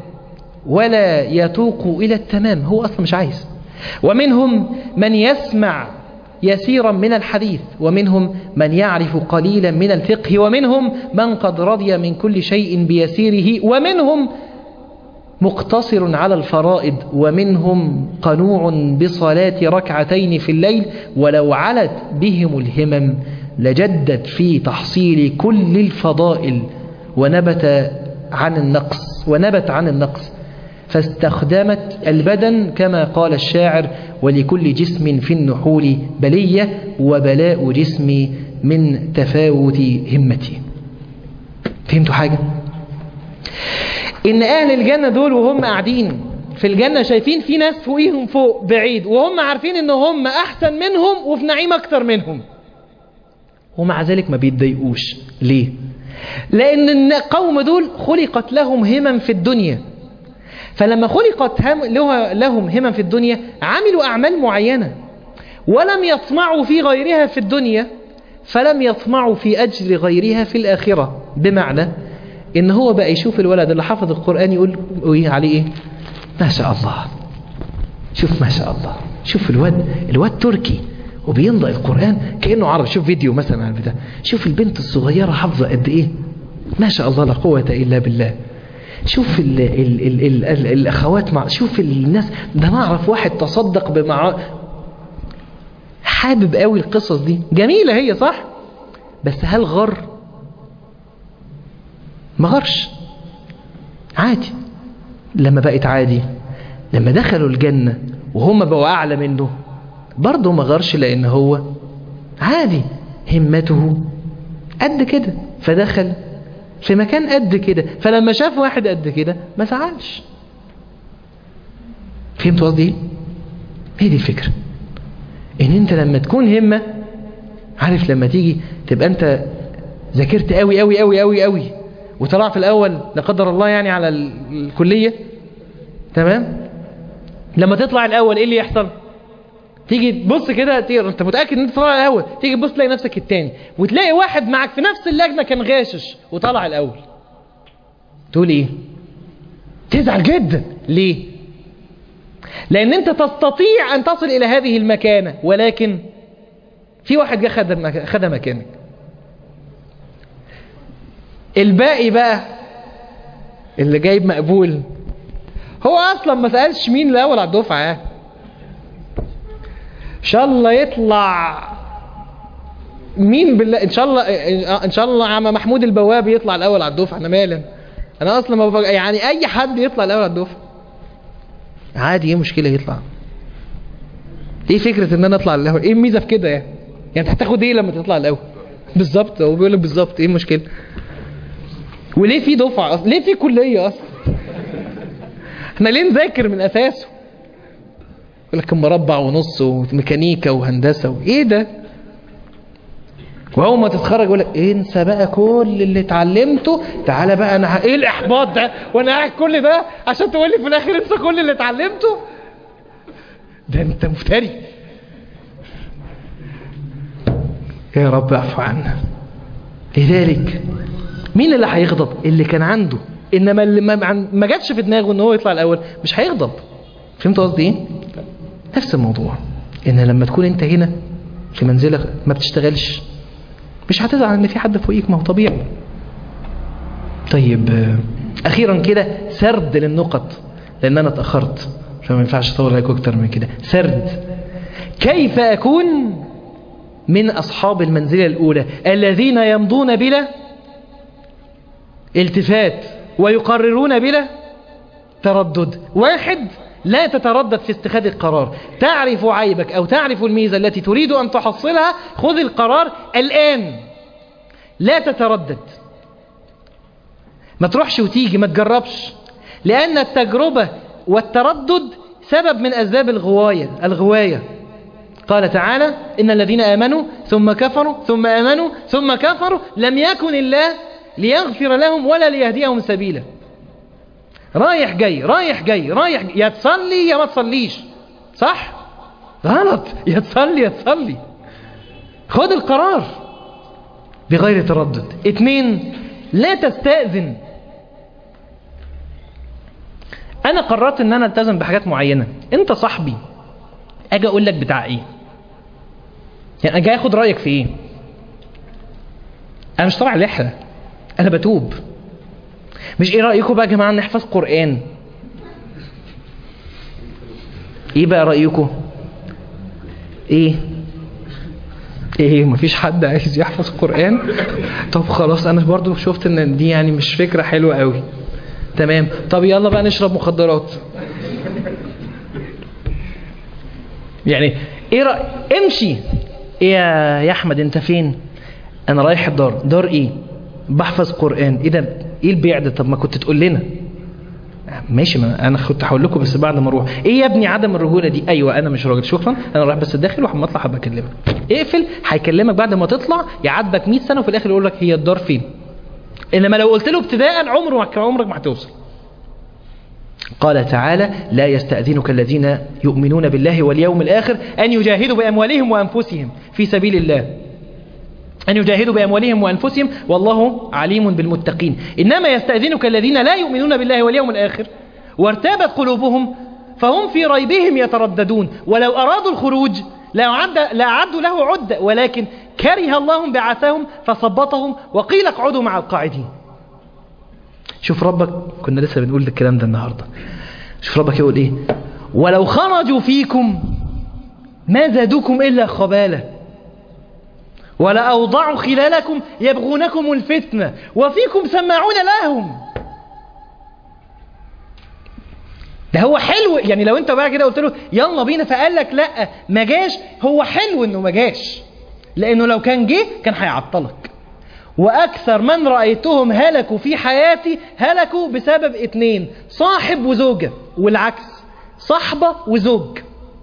ولا يتوق إلى التمام هو أصلا مش عايز ومنهم من يسمع يسيرا من الحديث ومنهم من يعرف قليلا من الفقه ومنهم من قد رضي من كل شيء بيسيره ومنهم مقتصر على الفرائض ومنهم قنوع بصلاة ركعتين في الليل ولو علت بهم الهمم لجدت في تحصيل كل الفضائل ونبت عن النقص ونبت عن النقص فاستخدمت البدن كما قال الشاعر ولكل جسم في النحول بلية وبلاء جسمي من تفاوت همتي فهمتوا حاجة؟ إن أهل الجنة دول وهم قاعدين في الجنة شايفين في ناس فوقيهم فوق بعيد وهم عارفين إن هم أحسن منهم وفي نعيم أكتر منهم ومع ذلك ما بيتضايقوش ليه؟ لأن القوم دول خلقت لهم همم في الدنيا فلما خلقت هم لهم همم في الدنيا عملوا أعمال معينة ولم يطمعوا في غيرها في الدنيا فلم يطمعوا في أجر غيرها في الآخرة بمعنى إن هو بقى يشوف الولد اللي حفظ القرآن يقول عليه إيه ما شاء الله شوف ما شاء الله شوف الواد الواد تركي وبينطق القرآن كأنه عربي شوف فيديو مثلا عن البتاع شوف البنت الصغيرة حافظة قد إيه ما شاء الله لا قوة إلا بالله شوف ال ال ال ال ال الأخوات مع شوف الناس ده نعرف واحد تصدق بمع حابب قوي القصص دي جميلة هي صح بس هل غر ما غرش عادي لما بقت عادي لما دخلوا الجنة وهم بقوا أعلى منه برضه ما غرش لأن هو عادي همته قد كده فدخل في مكان قد كده فلما شاف واحد قد كده ما زعلش فهمت قصدي ايه هي دي الفكرة ان انت لما تكون همة عارف لما تيجي تبقى انت ذاكرت قوي قوي قوي قوي قوي وطلع في الاول لا قدر الله يعني على الكلية تمام لما تطلع الاول ايه اللي يحصل تيجي تبص كده تيجي انت متاكد ان انت طالع الاول تيجي تبص تلاقي نفسك الثاني وتلاقي واحد معك في نفس اللجنه كان غاشش وطلع الاول تقول ايه تزعل جدا ليه لان انت تستطيع ان تصل الى هذه المكانه ولكن في واحد جه خد خد مكانك الباقي بقى اللي جايب مقبول هو اصلا ما سالش مين الاول على الدفعه يعني ان شاء الله يطلع مين بالله ان شاء الله ان شاء الله عم محمود البواب يطلع الاول على الدفعه انا مالي انا اصلا ما بفق... يعني اي حد يطلع الاول على الدفعه عادي ايه مشكله يطلع ايه فكره ان انا اطلع الاول ايه الميزه في كده يعني يعني انت هتاخد ايه لما تطلع الاول بالظبط هو بيقول لك بالظبط ايه المشكله وليه في دفعه اصلا ليه في كليه اصلا احنا ليه نذاكر من اساسه يقول لك مربع ونص وميكانيكا وهندسه وايه ده وهو ما تتخرج يقول لك انسى بقى كل اللي اتعلمته تعالى بقى انا ايه الاحباط ده وانا قاعد كل ده عشان تقول لي في الاخر انسى كل اللي اتعلمته ده انت مفتري يا رب اعفو عنا لذلك مين اللي هيغضب اللي كان عنده انما اللي ما جاتش في دماغه ان هو يطلع الاول مش هيغضب فهمت قصدي ايه نفس الموضوع ان لما تكون انت هنا في منزلك ما بتشتغلش مش هتزعل ان في حد فوقيك ما هو طبيعي طيب اخيرا كده سرد للنقط لان انا اتاخرت فما ينفعش اطول عليكم اكتر من كده سرد كيف اكون من اصحاب المنزله الاولى الذين يمضون بلا التفات ويقررون بلا تردد واحد لا تتردد في اتخاذ القرار تعرف عيبك أو تعرف الميزة التي تريد أن تحصلها خذ القرار الآن لا تتردد ما تروحش وتيجي ما تجربش لأن التجربة والتردد سبب من أسباب الغواية الغواية قال تعالى إن الذين آمنوا ثم كفروا ثم آمنوا ثم كفروا لم يكن الله ليغفر لهم ولا ليهديهم سبيلا رايح جاي رايح جاي رايح جاي. يا تصلي يا ما تصليش صح غلط يا تصلي يا تصلي خد القرار بغير تردد اتنين لا تستأذن انا قررت ان انا التزم بحاجات معينة انت صاحبي اجي اقول لك بتاع ايه يعني انا جاي اخد رايك في ايه انا مش طالع لحيه انا بتوب مش ايه رايكم بقى يا جماعه نحفظ قران ايه بقى رايكم ايه ايه مفيش حد عايز يحفظ قران طب خلاص انا برضو شفت ان دي يعني مش فكره حلوه قوي تمام طب يلا بقى نشرب مخدرات يعني ايه رأي امشي ايه يا يا احمد انت فين انا رايح الدار دار ايه بحفظ قران ايه ده ايه البيع ده طب ما كنت تقول لنا ماشي ما انا كنت هقول لكم بس بعد ما اروح ايه يا ابني عدم الرجوله دي ايوه انا مش راجل شكرا انا رايح بس داخل وحما اطلع هبقى اكلمك اقفل هيكلمك بعد ما تطلع يعاتبك 100 سنه وفي الاخر يقول لك هي الدار فين انما لو قلت له ابتداء عمره ما عمرك ما هتوصل قال تعالى لا يستأذنك الذين يؤمنون بالله واليوم الآخر أن يجاهدوا بأموالهم وأنفسهم في سبيل الله أن يجاهدوا بأموالهم وأنفسهم والله عليم بالمتقين إنما يستأذنك الذين لا يؤمنون بالله واليوم الآخر وارتابت قلوبهم فهم في ريبهم يترددون ولو أرادوا الخروج لأعدوا له عدة ولكن كره الله بعثهم فصبطهم وقيل اقعدوا مع القاعدين شوف ربك كنا لسه بنقول الكلام ده النهاردة شوف ربك يقول ايه ولو خرجوا فيكم ما زادوكم إلا خبالة ولا أوضعوا خلالكم يبغونكم الفتنة وفيكم سماعون لهم ده هو حلو يعني لو انت بقى كده قلت له يلا بينا فقال لك لا ما جاش هو حلو انه ما جاش لانه لو كان جه كان هيعطلك واكثر من رايتهم هلكوا في حياتي هلكوا بسبب اتنين صاحب وزوجه والعكس صاحبه وزوج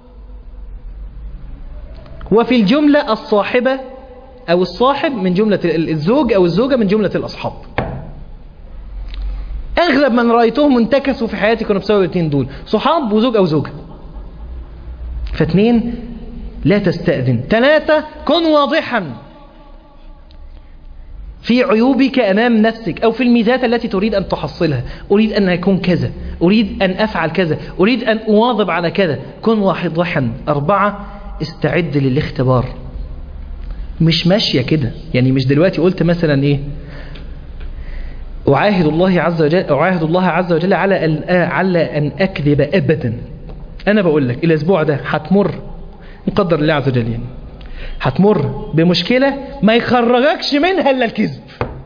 وفي الجمله الصاحبه او الصاحب من جمله الزوج او الزوجه من جمله الاصحاب اغلب من رايتهم انتكسوا في حياتي كانوا بسبب الاثنين دول صحاب وزوج او زوجه فاثنين لا تستأذن ثلاثة كن واضحا في عيوبك أمام نفسك أو في الميزات التي تريد أن تحصلها أريد أن أكون كذا أريد أن أفعل كذا أريد أن أواظب على كذا كن واضحا أربعة استعد للاختبار مش ماشية كده يعني مش دلوقتي قلت مثلا إيه أعاهد الله عز وجل أعاهد الله عز وجل على أن على أن أكذب أبدا أنا بقول لك الأسبوع ده هتمر مقدر الله عز وجل يعني هتمر بمشكلة ما يخرجكش منها إلا الكذب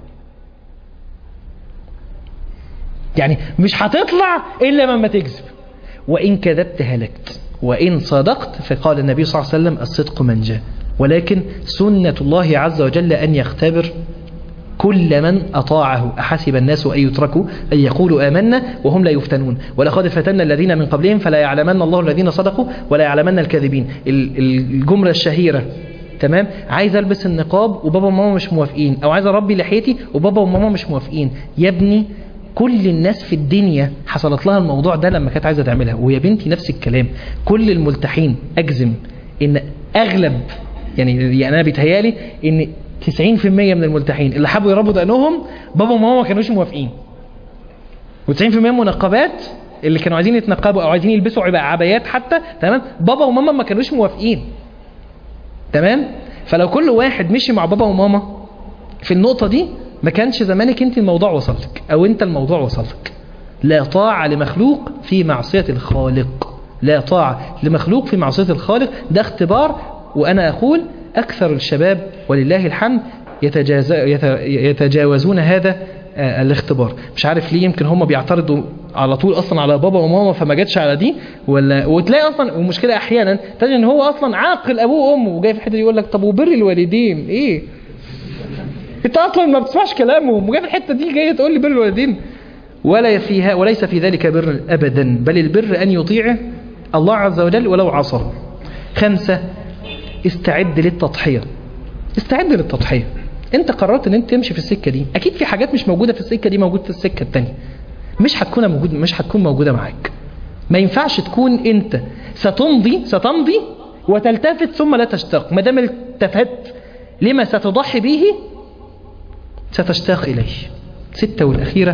يعني مش هتطلع إلا لما تكذب وإن كذبت هلكت وإن صدقت فقال النبي صلى الله عليه وسلم الصدق منجى ولكن سنة الله عز وجل أن يختبر كل من أطاعه أحسب الناس أن يتركوا أن يقولوا آمنا وهم لا يفتنون ولقد فتنا الذين من قبلهم فلا يعلمن الله الذين صدقوا ولا يعلمن الكاذبين الجملة الشهيرة تمام عايز البس النقاب وبابا وماما مش موافقين او عايز اربي لحيتي وبابا وماما مش موافقين يا ابني كل الناس في الدنيا حصلت لها الموضوع ده لما كانت عايزه تعملها ويا بنتي نفس الكلام كل الملتحين اجزم ان اغلب يعني يعني انا بيتهيالي ان 90% من الملتحين اللي حبوا يربوا دقنهم بابا وماما ما كانوش موافقين و90% منقبات اللي كانوا عايزين يتنقبوا او عايزين يلبسوا عبايات حتى تمام بابا وماما ما كانوش موافقين تمام فلو كل واحد مشي مع بابا وماما في النقطة دي ما كانش زمانك انت الموضوع وصلك او انت الموضوع وصلك لا طاعة لمخلوق في معصية الخالق لا طاعة لمخلوق في معصية الخالق ده اختبار وانا اقول اكثر الشباب ولله الحمد يتجاوزون هذا الاختبار مش عارف ليه يمكن هم بيعترضوا على طول اصلا على بابا وماما فما جاتش على دي ولا وتلاقي اصلا ومشكله احيانا تجد ان هو اصلا عاقل ابوه وامه وجاي في الحته دي يقول لك طب وبر الوالدين ايه انت اصلا ما بتسمعش كلامهم وجاي في الحته دي جاي تقول لي بر الوالدين ولا فيها وليس في ذلك بر ابدا بل البر ان يطيع الله عز وجل ولو عصاه خمسة استعد للتضحية استعد للتضحية انت قررت ان انت تمشي في السكة دي اكيد في حاجات مش موجودة في السكة دي موجودة في السكة التانية مش هتكون موجود مش هتكون موجودة معاك ما ينفعش تكون انت ستمضي ستمضي وتلتفت ثم لا تشتاق ما دام التفت لما ستضحي به ستشتاق اليه ستة والاخيرة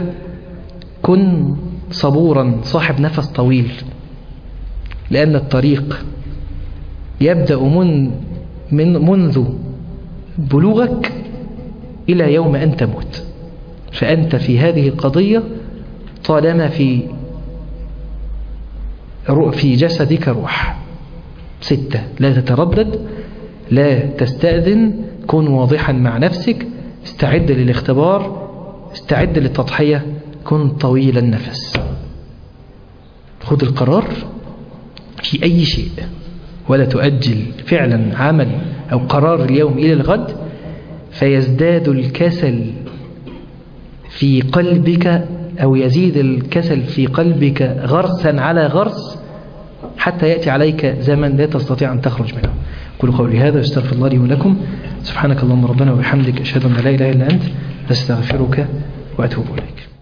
كن صبورا صاحب نفس طويل لان الطريق يبدأ من من منذ بلوغك إلى يوم أن تموت فأنت في هذه القضية طالما في في جسدك روح ستة لا تتردد لا تستأذن كن واضحا مع نفسك استعد للاختبار استعد للتضحية كن طويل النفس خذ القرار في أي شيء ولا تؤجل فعلا عمل أو قرار اليوم إلى الغد فيزداد الكسل في قلبك أو يزيد الكسل في قلبك غرسا على غرس حتى يأتي عليك زمن لا تستطيع أن تخرج منه قولوا قولي هذا واستغفر الله لي ولكم سبحانك اللهم ربنا وبحمدك أشهد أن لا إله إلا أنت أستغفرك وأتوب إليك